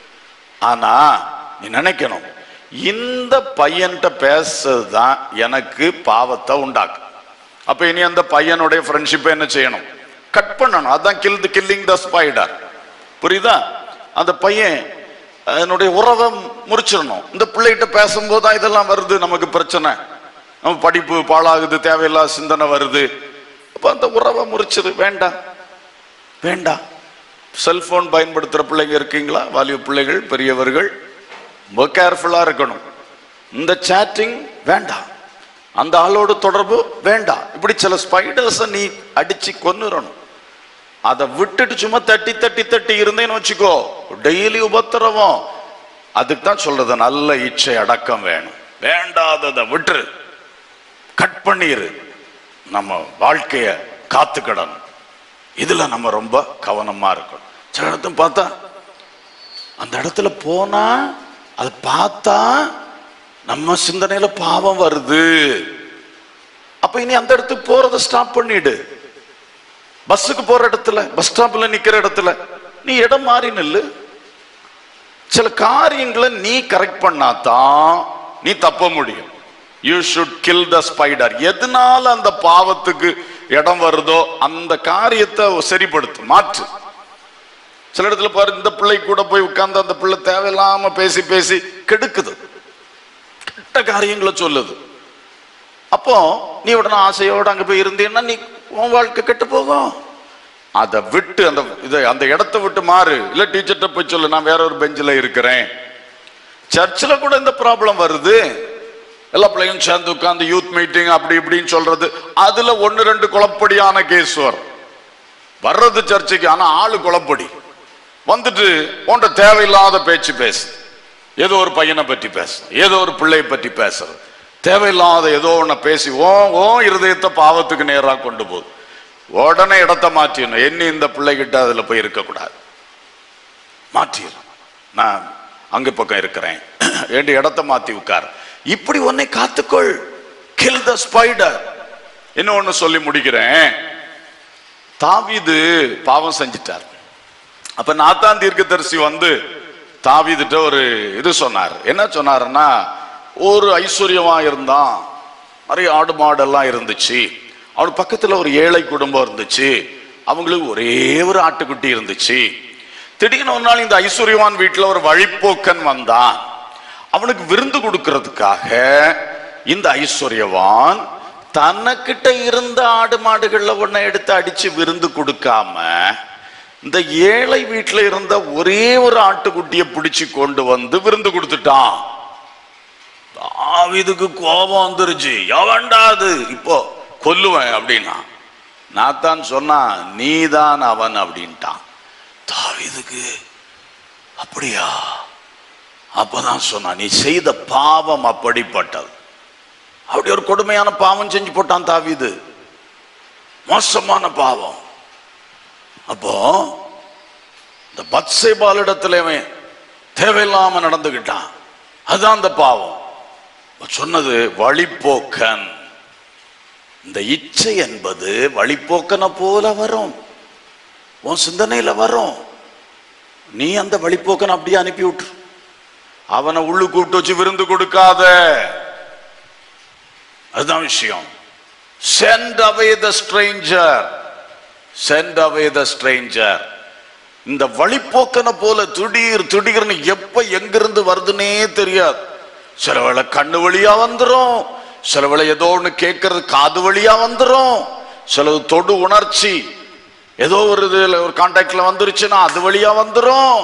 ஆனா நீ நினைக்கணும் இந்த பையன்கிட்ட பேசுறதுதான் எனக்கு பாவத்தை உண்டாக்கும் அப்ப இனி அந்த பையனுடைய ஃப்ரெண்ட்ஷிப்பை என்ன செய்யணும் கட் பண்ணணும் அதான் kill the killing the spider புரியுதா அந்த பையன் அதனுடைய உறவை முறிச்சிடணும் இந்த பிள்ளைகிட்ட பேசும்போது தான் இதெல்லாம் வருது நமக்கு பிரச்சனை நம்ம படிப்பு பாழாகுது தேவையில்லாத சிந்தனை வருது அப்ப அந்த உறவை முறிச்சிரு வேண்டாம் வேண்டாம் செல்போன் பயன்படுத்துற பிள்ளைங்க இருக்கீங்களா வாலிப பிள்ளைகள் பெரியவர்கள் ரொம்ப கேர்ஃபுல்லா இருக்கணும் இந்த சேட்டிங் வேண்டாம் அந்த ஆளோட தொடர்பு வேண்டாம் இப்படி சில ஸ்பைடர்ஸை நீ அடிச்சு கொன்னுறணும் அதை விட்டுட்டு சும்மா தட்டி தட்டி தட்டி இருந்தேன்னு வச்சுக்கோ டெய்லி உபத்திரவம் அதுக்கு தான் சொல்றது நல்ல இச்சை அடக்கம் வேணும் வேண்டாததை விட்டுரு கட் பண்ணிரு நம்ம வாழ்க்கைய காத்துக்கிடணும் இதுல நம்ம ரொம்ப கவனமா இருக்கணும் சில இடத்துல பார்த்தா அந்த இடத்துல போனா அதை பார்த்தா நம்ம சிந்தனையில பாவம் வருது அப்ப இனி அந்த இடத்துக்கு போறதை ஸ்டாப் பண்ணிடு பஸ்ஸுக்கு போற இடத்துல பஸ் ஸ்டாப்ல நிக்கிற இடத்துல நீ இடம் மாறி நில்லு சில காரியங்களை நீ கரெக்ட் பண்ணாதான் நீ தப்ப முடியும் you should kill the spider எதனால அந்த பாவத்துக்கு இடம் வருதோ அந்த காரியத்தை சரிப்படுத்து மாற்று சில இடத்துல பாரு இந்த பிள்ளை கூட போய் உட்கார்ந்து அந்த பிள்ளை தேவையில்லாம பேசி பேசி கெடுக்குது கெட்ட காரியங்களை சொல்லுது அப்போ நீ உடனே ஆசையோட அங்க போய் இருந்தீன்னா நீ உன் வாழ்க்கை கெட்டு போகும் அதை விட்டு அந்த இதை அந்த இடத்தை விட்டு மாறு இல்ல டீச்சர்கிட்ட போய் சொல்லு நான் வேற ஒரு பெஞ்சில் இருக்கிறேன் சர்ச்சில் கூட இந்த ப்ராப்ளம் வருது எல்லா பிள்ளையும் சேர்ந்து உட்கார்ந்து யூத் மீட்டிங் அப்படி இப்படின்னு சொல்றது அதுல ஒன்னு ரெண்டு குழப்படியான கேஸ் வரும் வர்றது சர்ச்சுக்கு ஆனா ஆளு குழப்படி வந்துட்டு உன்ட தேவையில்லாத பேச்சு பேசு ஏதோ ஒரு பையனை பற்றி பேச ஏதோ ஒரு பிள்ளையை பற்றி பேசுறது தேவையில்லாத ஏதோ ஒன்ன பேசி ஓ ஓ இருதயத்தை பாவத்துக்கு நேராக கொண்டு போகுது உடனே இடத்தை மாற்றிடணும் என்ன இந்த பிள்ளைகிட்ட அதுல போய் இருக்கக்கூடாது மாற்றிடணும் நான் அங்க பக்கம் இருக்கிறேன் என்று இடத்தை மாத்தி உட்கார் இப்படி உன்னை காத்துக்கொள் கில் த ஸ்பைடர் இன்னொன்னு சொல்லி முடிக்கிறேன் தாவீது பாவம் செஞ்சிட்டார் அப்ப நாத்தான் தீர்க்கதரிசி வந்து தாவீதுட்ட ஒரு இது சொன்னார் என்ன சொன்னாருன்னா ஒரு ஐஸ்வர்யமா இருந்தான் நிறைய ஆடு மாடெல்லாம் இருந்துச்சு அவன் பக்கத்துல ஒரு ஏழை குடும்பம் இருந்துச்சு அவங்களுக்கு ஒரே ஒரு ஆட்டுக்குட்டி இருந்துச்சு திடீர்னு ஒரு நாள் இந்த ஐஸ்வர்யவான் வீட்டுல ஒரு வழிப்போக்கன் வந்தான் அவனுக்கு விருந்து கொடுக்கறதுக்காக இந்த ஐஸ்வர்யவான் தனக்கிட்ட இருந்த ஆடு மாடுகள்ல ஒன்ன எடுத்து அடிச்சு விருந்து கொடுக்காம இந்த ஏழை வீட்டுல இருந்த ஒரே ஒரு ஆட்டுக்குட்டியை பிடிச்சு கொண்டு வந்து விருந்து கொடுத்துட்டான் தாவீதுக்கு கோபம் வந்துருச்சு எவன்டா அது இப்போ கொல்லுவேன் அப்படின்னா நாத்தான் சொன்னா நீதான் அவன் அப்படின்ட்டான் தாவீதுக்கு அப்படியா அப்பதான் சொன்னான் நீ செய்த பாவம் அப்படிப்பட்டது அப்படி ஒரு கொடுமையான பாவம் செஞ்சு போட்டான் தாவீது மோசமான பாவம் அப்போ இந்த பத்சேபாலிடத்துல இவன் தேவையில்லாம நடந்துகிட்டான் அதுதான் அந்த பாவம் இப்ப சொன்னது வழிப்போக்கன் இந்த இச்சை என்பது வழிப்போக்கனை போல வரும் உன் சிந்தனையில வரும் நீ அந்த வழிப்போக்கனை அப்படியே அனுப்பி விட்டுரு அவனை உள்ளு கூப்பிட்டு வச்சு விருந்து கொடுக்காத அதுதான் விஷயம் sent away the stranger sent away the stranger இந்த வழிப்போக்கனை போல திடீர் திடீர்னு எப்ப எங்கிருந்து வருதுன்னே தெரியாது சில வேளை கண்ணு வழியா வந்துரும் சில வேளை ஏதோ ஒண்ணு கேட்கறது காது வழியா வந்துரும் சிலது தொடு உணர்ச்சி ஏதோ ஒரு இதுல ஒரு கான்டாக்ட்ல வந்துருச்சுன்னா அது வழியா வந்துரும்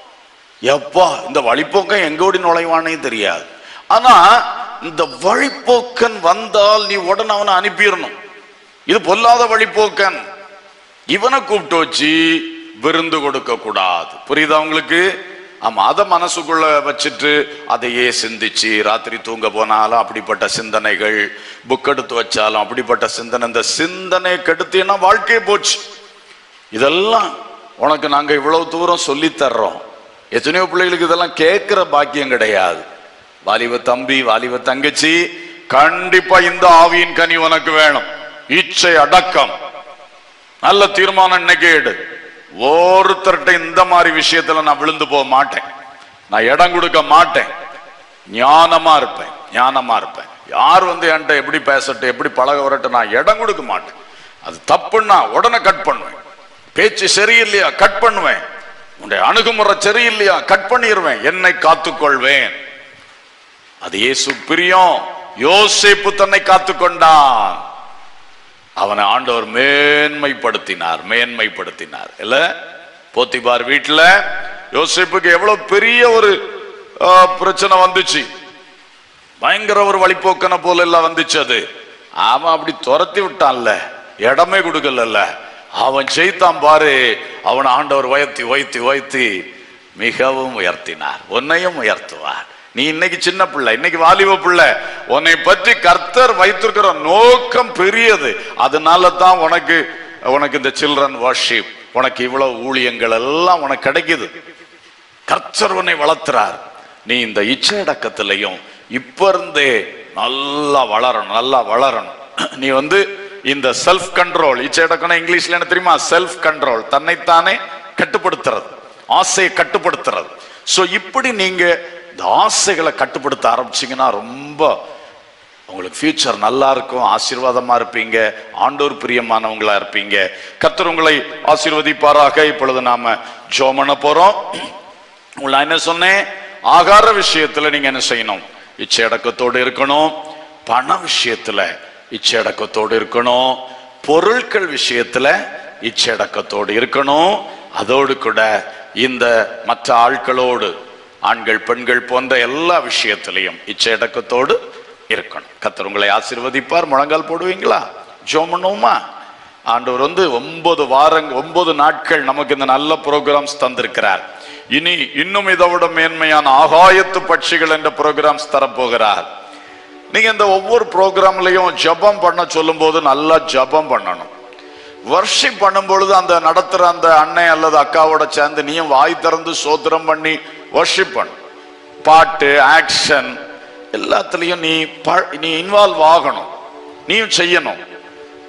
எப்பா இந்த வழிப்போக்கன் எங்க ஓடி நுழைவானே தெரியாது ஆனா இந்த வழிப்போக்கன் வந்தால் நீ உடனே அவனை அனுப்பிடணும் இது பொல்லாத வழிப்போக்கன் இவனை கூப்பிட்டு வச்சு விருந்து கொடுக்க கூடாது புரியுதா உங்களுக்கு ஆமா அதை மனசுக்குள்ள வச்சுட்டு அதையே சிந்திச்சு ராத்திரி தூங்க போனாலும் அப்படிப்பட்ட சிந்தனைகள் புக் எடுத்து வச்சாலும் அப்படிப்பட்ட சிந்தனை இந்த சிந்தனை கெடுத்தீங்கன்னா வாழ்க்கையே போச்சு இதெல்லாம் உனக்கு நாங்க இவ்வளவு தூரம் சொல்லி தர்றோம் எத்தனையோ பிள்ளைகளுக்கு இதெல்லாம் கேட்கிற பாக்கியம் கிடையாது வாலிப தம்பி வாலிப தங்கச்சி கண்டிப்பா இந்த ஆவியின் கனி உனக்கு வேணும் இச்சை அடக்கம் நல்ல தீர்மானம் இன்னைக்கு எடு ஒருத்தர்கிட்ட இந்த மாதிரி விஷயத்துல நான் விழுந்து போக மாட்டேன் நான் இடம் கொடுக்க மாட்டேன் ஞானமா இருப்பேன் ஞானமா இருப்பேன் யார் வந்து என்கிட்ட எப்படி பேசட்டும் எப்படி பழக வரட்டும் நான் இடம் கொடுக்க மாட்டேன் அது தப்புன்னா உடனே கட் பண்ணுவேன் பேச்சு சரியில்லையா கட் பண்ணுவேன் உன்னுடைய அணுகுமுறை சரியில்லையா கட் பண்ணிடுவேன் என்னை காத்துக்கொள்வேன் அது இயேசு பிரியம் யோசேப்பு தன்னை காத்துக்கொண்டான் அவனை ஆண்டவர் மேன்மைப்படுத்தினார் மேன்மைப்படுத்தினார் இல்ல போத்திபார் வீட்டுல யோசேப்புக்கு எவ்வளவு பெரிய ஒரு ஆ, பிரச்சனை வந்துச்சு பயங்கர ஒரு வழிப்போக்கனை போல எல்லாம் வந்துச்சு அது அவன் அப்படி துரத்தி விட்டான்ல இடமே கொடுக்கல அவன் ஜெயித்தான் பாரு அவன் ஆண்டவர் உயர்த்தி உயர்த்தி உயர்த்தி மிகவும் உயர்த்தினார் உன்னையும் உயர்த்துவார் நீ இன்னைக்கு சின்ன பிள்ளை இன்னைக்கு வாலிப பிள்ளை உன்னை பற்றி கர்த்தர் வைத்திருக்கிற நோக்கம் பெரியது அதனால தான் உனக்கு உனக்கு இந்த சில்ட்ரன் வர்ஷிப் உனக்கு இவ்வளவு ஊழியங்கள் எல்லாம் உனக்கு கிடைக்குது கர்த்தர் உன்னை வளர்த்துறார் நீ இந்த இச்சையடக்கத்திலையும் இப்ப இருந்தே நல்லா வளரணும் நல்லா வளரணும் நீ வந்து இந்த செல்ஃப் கண்ட்ரோல் இச்சையடக்கம்னா இங்கிலீஷ்ல என்ன தெரியுமா செல்ஃப் கண்ட்ரோல் தன்னைத்தானே கட்டுப்படுத்துறது ஆசையை கட்டுப்படுத்துறது சோ இப்படி நீங்க இந்த ஆசைகளை கட்டுப்படுத்த ஆரம்பிச்சீங்கன்னா ரொம்ப உங்களுக்கு ஃபியூச்சர் நல்லா இருக்கும் ஆசீர்வாதமா இருப்பீங்க ஆண்டோர் பிரியமானவங்களா இருப்பீங்க கர்த்தர் உங்களை ஆசீர்வதிப்பாராக இப்பொழுது நாம ஜோம் பண்ண போறோம் உங்களை நான் என்ன சொன்னேன் ஆகார விஷயத்துல நீங்க என்ன செய்யணும் இச்சை அடக்கத்தோடு இருக்கணும் பண விஷயத்துல இச்சை அடக்கத்தோடு இருக்கணும் பொருட்கள் விஷயத்துல இச்சை அடக்கத்தோடு இருக்கணும் அதோடு கூட இந்த மற்ற ஆட்களோடு ஆண்கள் பெண்கள் போன்ற எல்லா விஷயத்திலையும் இச்சை அடக்கத்தோடு இருக்கணும் கத்தர் உங்களை ஆசீர்வதிப்பார் முழங்கால் போடுவீங்களா ஜோம் பண்ணுவோமா ஆண்டவர் வந்து ஒன்பது வாரங்க ஒன்பது நாட்கள் நமக்கு இந்த நல்ல ப்ரோக்ராம்ஸ் தந்திருக்கிறார் இனி இன்னும் இதை விட மேன்மையான ஆகாயத்து பட்சிகள் என்ற ப்ரோக்ராம்ஸ் தரப்போகிறார் நீங்க இந்த ஒவ்வொரு ப்ரோக்ராம்லயும் ஜெபம் பண்ண சொல்லும்போது நல்லா ஜெபம் பண்ணணும் வர்ஷிப் பண்ணும் பொழுது அந்த நடத்துற அந்த அண்ணன் அல்லது அக்காவோட சேர்ந்து நீயும் வாய் திறந்து சோத்திரம் பண்ணி வர்ஷிப் பண்ணு பாட்டு ஆக்ஷன் எல்லாத்துலயும் நீ ப- நீ இன்வால்வ் ஆகணும் நீயும் செய்யணும்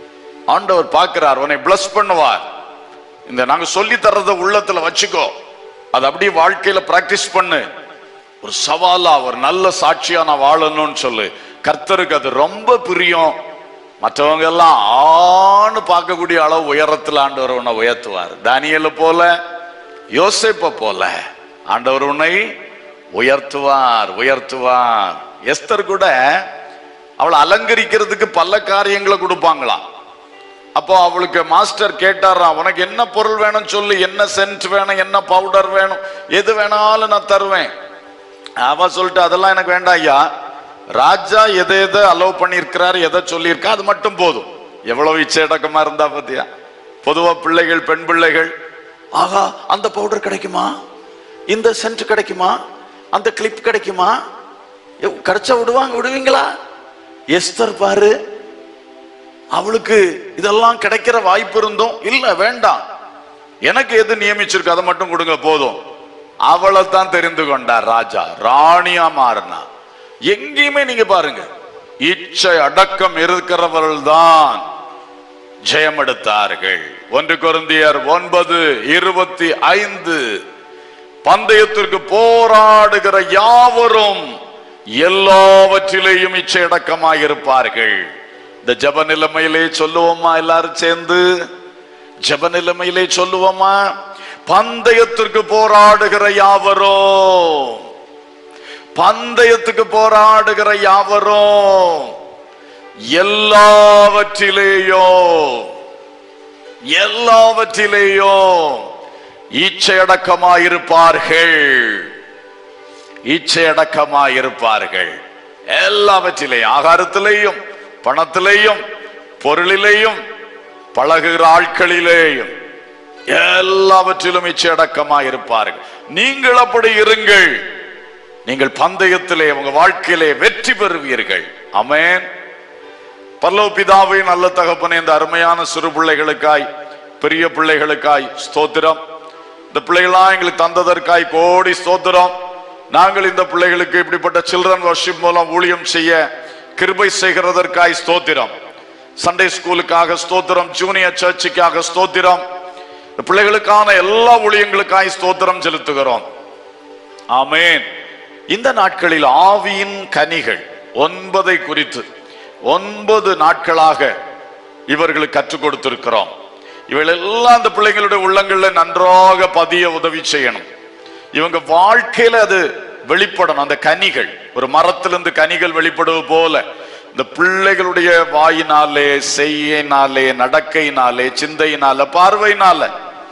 ஆண்டவர் பார்க்கிறார் உன்னை bless பண்ணுவார் இந்த நாங்க சொல்லி தர்றத உள்ளத்துல வச்சுக்கோ அது அப்படியே வாழ்க்கையில பிராக்டிஸ் பண்ணு ஒரு சவாலா ஒரு நல்ல சாட்சியா நான் வாழணும்னு சொல்லு கர்த்தருக்கு அது ரொம்ப பிரியம் மற்றவங்க எல்லாம் ஆணு பார்க்கக்கூடிய அளவு உயரத்தில் ஆண்டவர் உன்னை உயர்த்துவார் தானியல போல யோசேப்ப போல ஆண்டவர் உன்னை உயர்த்துவார் உயர்த்துவார் எஸ்தர் கூட அவளை அலங்கரிக்கிறதுக்கு பல காரியங்களை கொடுப்பாங்களாம் அப்போ அவளுக்கு மாஸ்டர் கேட்டாராம் உனக்கு என்ன பொருள் வேணும் சொல்லு என்ன சென்ட் வேணும் என்ன பவுடர் வேணும் எது வேணாலும் நான் தருவேன் அவ சொல்லிட்டு அதெல்லாம் எனக்கு வேண்டாம் ஐயா ராஜா எதை எதை அலோவ் பண்ணியிருக்கிறார் எதை சொல்லியிருக்கா அது மட்டும் போதும் எவ்வளவு இச்சையடக்கமா இருந்தா பாத்தியா பொதுவா பிள்ளைகள் பெண் பிள்ளைகள் ஆகா அந்த பவுடர் கிடைக்குமா இந்த சென்ட் கிடைக்குமா அந்த கிளிப் கிடைக்குமா எவ்- கிடைச்சா விடுவாங்க விடுவீங்களா எஸ்தர் பாரு அவளுக்கு இதெல்லாம் கிடைக்கிற வாய்ப்பு இருந்தும் இல்ல வேண்டாம் எனக்கு எது நியமிச்சிருக்கு அதை மட்டும் கொடுங்க போதும் அவளை தான் தெரிந்து கொண்டார் ராஜா ராணியா மாறினா எங்கேயுமே நீங்க பாருங்க இச்சை அடக்கம் இருக்கிறவர்கள் தான் ஜெயம் எடுத்தார்கள் ஒன்று கொருந்தியர் ஒன்பது இருபத்தி ஐந்து பந்தயத்திற்கு போராடுகிற யாவரும் எல்லாவற்றிலேயும் இச்சையடக்கமாய் இருப்பார்கள் இந்த ஜப நிலைமையிலே சொல்லுவோமா எல்லாரும் சேர்ந்து ஜப நிலைமையிலே சொல்லுவோமா பந்தயத்திற்கு போராடுகிற யாவரோ பந்தயத்துக்கு போராடுகிற யாவரோ எல்லாவற்றிலேயோ எல்லாவற்றிலேயோ இச்சையடக்கமாயிருப்பார்கள் இச்சையடக்கமாயிருப்பார்கள் எல்லாவற்றிலேயும் ஆகாரத்திலேயும் பணத்திலேயும் பொருளிலேயும் பழகுகிற ஆட்களிலேயும் எல்லாவற்றிலும் இச்சையடக்கமாயிருப்பார்கள் நீங்கள் அப்படி இருங்கள் நீங்கள் பந்தயத்திலே உங்க வாழ்க்கையிலே வெற்றி பெறுவீர்கள் அமேன் பல்லவ பிதாவை நல்ல தகப்பனே இந்த அருமையான சிறு பிள்ளைகளுக்காய் பெரிய பிள்ளைகளுக்காய் ஸ்தோத்திரம் இந்த பிள்ளைகளாம் எங்களுக்கு தந்ததற்காய் கோடி ஸ்தோத்திரம் நாங்கள் இந்த பிள்ளைகளுக்கு இப்படிப்பட்ட சில்ட்ரன் வர்ஷிப் மூலம் ஊழியம் செய்ய கிருபை செய்கிறதற்காய் ஸ்தோத்திரம் சண்டே ஸ்கூலுக்காக ஸ்தோத்திரம் ஜூனியர் சர்ச்சுக்காக ஸ்தோத்திரம் இந்த பிள்ளைகளுக்கான எல்லா ஊழியங்களுக்காய் ஸ்தோத்திரம் செலுத்துகிறோம் ஆமென் இந்த நாட்களில் ஆவியின் கனிகள் ஒன்பதை குறித்து ஒன்பது நாட்களாக இவர்களுக்கு கற்றுக் கொடுத்திருக்கிறோம் இவள் எல்லாம் அந்த பிள்ளைங்களுடைய உள்ளங்கள்ல நன்றாக பதிய உதவி செய்யணும் இவங்க வாழ்க்கையில அது வெளிப்படணும் அந்த கனிகள் ஒரு மரத்திலிருந்து கனிகள் வெளிப்படுவது போல இந்த பிள்ளைகளுடைய வாயினாலே செய்யினாலே நடக்கையினாலே சிந்தையினால பார்வையினால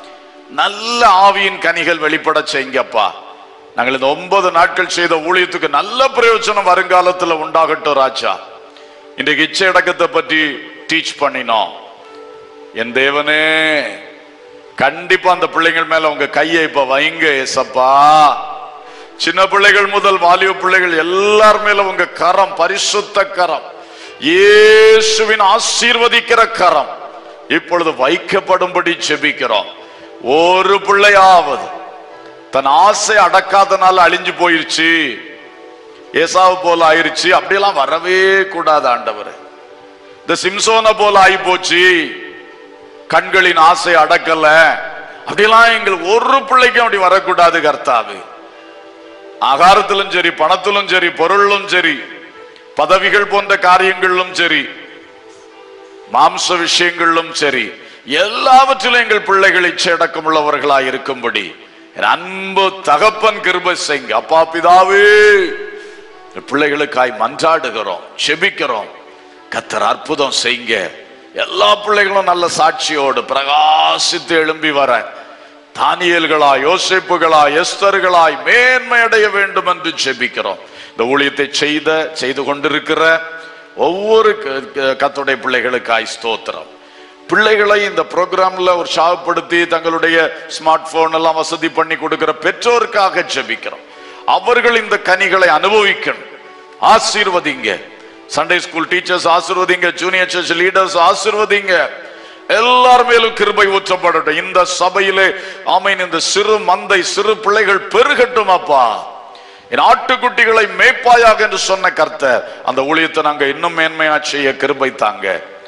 நல்ல ஆவியின் கனிகள் வெளிப்பட செய்யுங்கப்பா நாங்கள் இந்த ஒன்பது நாட்கள் செய்த ஊழியத்துக்கு நல்ல பிரயோஜனம் வருங்காலத்துல உண்டாகட்டும் ராஜா இன்றைக்கு இச்சை அடக்கத்தை பற்றி டீச் பண்ணினோம் என் தேவனே கண்டிப்பா அந்த பிள்ளைகள் மேல உங்க கையை இப்ப வைங்க ஏசப்பா சின்ன பிள்ளைகள் முதல் வாலிப பிள்ளைகள் எல்லார் மேல உங்க கரம் பரிசுத்த கரம் இயேசுவின் ஆசீர்வதிக்கிற கரம் இப்பொழுது வைக்கப்படும்படி செபிக்கிறோம் ஒரு பிள்ளையாவது தன் ஆசை அடக்காதனால அழிஞ்சு போயிருச்சு ஏசாவு போல ஆயிருச்சு அப்படியெல்லாம் வரவே கூடாது ஆண்டவர் இந்த சிம்சோனை போல ஆகி போச்சு கண்களின் ஆசை அடக்கல அப்படியெல்லாம் எங்களுக்கு ஒரு பிள்ளைக்கும் அப்படி வரக்கூடாது கர்த்தாவே ஆகாரத்திலும் சரி பணத்திலும் சரி பொருளிலும் சரி பதவிகள் போன்ற காரியங்களிலும் சரி மாம்ச விஷயங்களிலும் சரி எல்லாவற்றிலும் எங்கள் பிள்ளைகள் இச்சையடக்கம் உள்ளவர்களாய் இருக்கும்படி என் அன்பு தகப்பன் கிருபை செய்ங்க அப்பா பிதாவே இந்த பிள்ளைகளுக்காய் மன்றாடுகிறோம் செபிக்கிறோம் கத்தர் அற்புதம் செய்யுங்க எல்லா பிள்ளைகளும் நல்ல சாட்சியோடு பிரகாசித்து எழும்பி வர தானியல்களாய் யோசிப்புகளாய் எஸ்தர்களாய் மேன்மை அடைய வேண்டும் என்று செபிக்கிறோம் இந்த ஊழியத்தை செய்த செய்து கொண்டிருக்கிற ஒவ்வொரு க- க- கர்த்தருடைய பிள்ளைகளுக்காய் ஸ்தோத்திரம் பிள்ளைகளை இந்த ப்ரோக்ராம்ல ஒரு ஷாப்படுத்தி தங்களுடைய ஸ்மார்ட் போன் எல்லாம் வசதி பண்ணி கொடுக்கிற பெற்றோருக்காக ஜெபிக்கிறோம் அவர்கள் இந்த கனிகளை அனுபவிக்கணும் ஆசீர்வதிங்க சண்டே ஸ்கூல் டீச்சர்ஸ் ஆசீர்வதிங்க ஜூனியர் சர்ச் லீடர்ஸ் ஆசீர்வதிங்க எல்லார் மேலும் கிருபை ஊற்றப்படட்டும் இந்த சபையிலே ஆமீன் இந்த சிறு மந்தை சிறு பிள்ளைகள் பெருகட்டும் அப்பா என் ஆட்டுக்குட்டிகளை மேய்ப்பாயாக என்று சொன்ன கர்த்தர் அந்த ஊழியத்தை நாங்க இன்னும் மேன்மையா செய்ய கிருபை தாங்க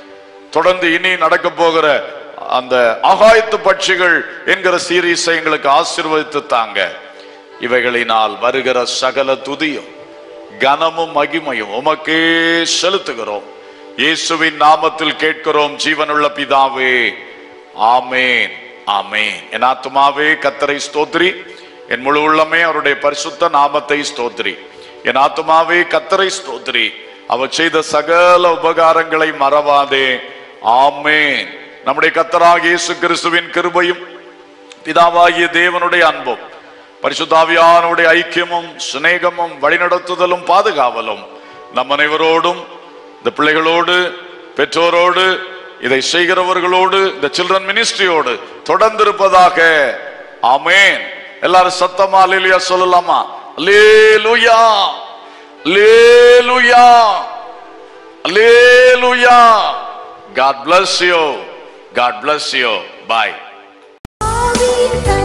தொடர்ந்து இனி நடக்க போகிற அந்த ஆகாயத்து பட்சிகள் என்கிற சீரீஸை எங்களுக்கு ஆசீர்வதித்து தாங்க இவைகளினால் வருகிற சகல துதியும் கனமும் மகிமையும் உமக்கே செலுத்துகிறோம் இயேசுவின் நாமத்தில் கேட்கிறோம் ஜீவனுள்ள பிதாவே ஆமேன் ஆமேன் என் ஆத்துமாவே கத்தரை ஸ்தோத்ரி என் முழு உள்ளமே அவருடைய பரிசுத்த நாமத்தை ஸ்தோத்ரி என் ஆத்துமாவே கத்தரை ஸ்தோத்ரி அவர் செய்த சகல உபகாரங்களை மறவாதே ஆமேன் நம்முடைய கத்தராக இயேசு கிறிஸ்துவின் கிருபையும் பிதாவாகிய தேவனுடைய அன்பும் பரிசுத்தாவியானுடைய ஐக்கியமும் சிநேகமும் வழிநடத்துதலும் பாதுகாவலும் நம் அனைவரோடும் இந்த பிள்ளைகளோடு பெற்றோரோடு இதை செய்கிறவர்களோடு இந்த சில்ட்ரன் மினிஸ்ட்ரியோடு தொடர்ந்து இருப்பதாக ஆமேன் எல்லாரும் சத்தமா அல்லேலூயா சொல்லலாமா அல்லேலூயா அல்லேலூயா அல்லேலூயா God bless you. God bless you. Bye. ஆவியின்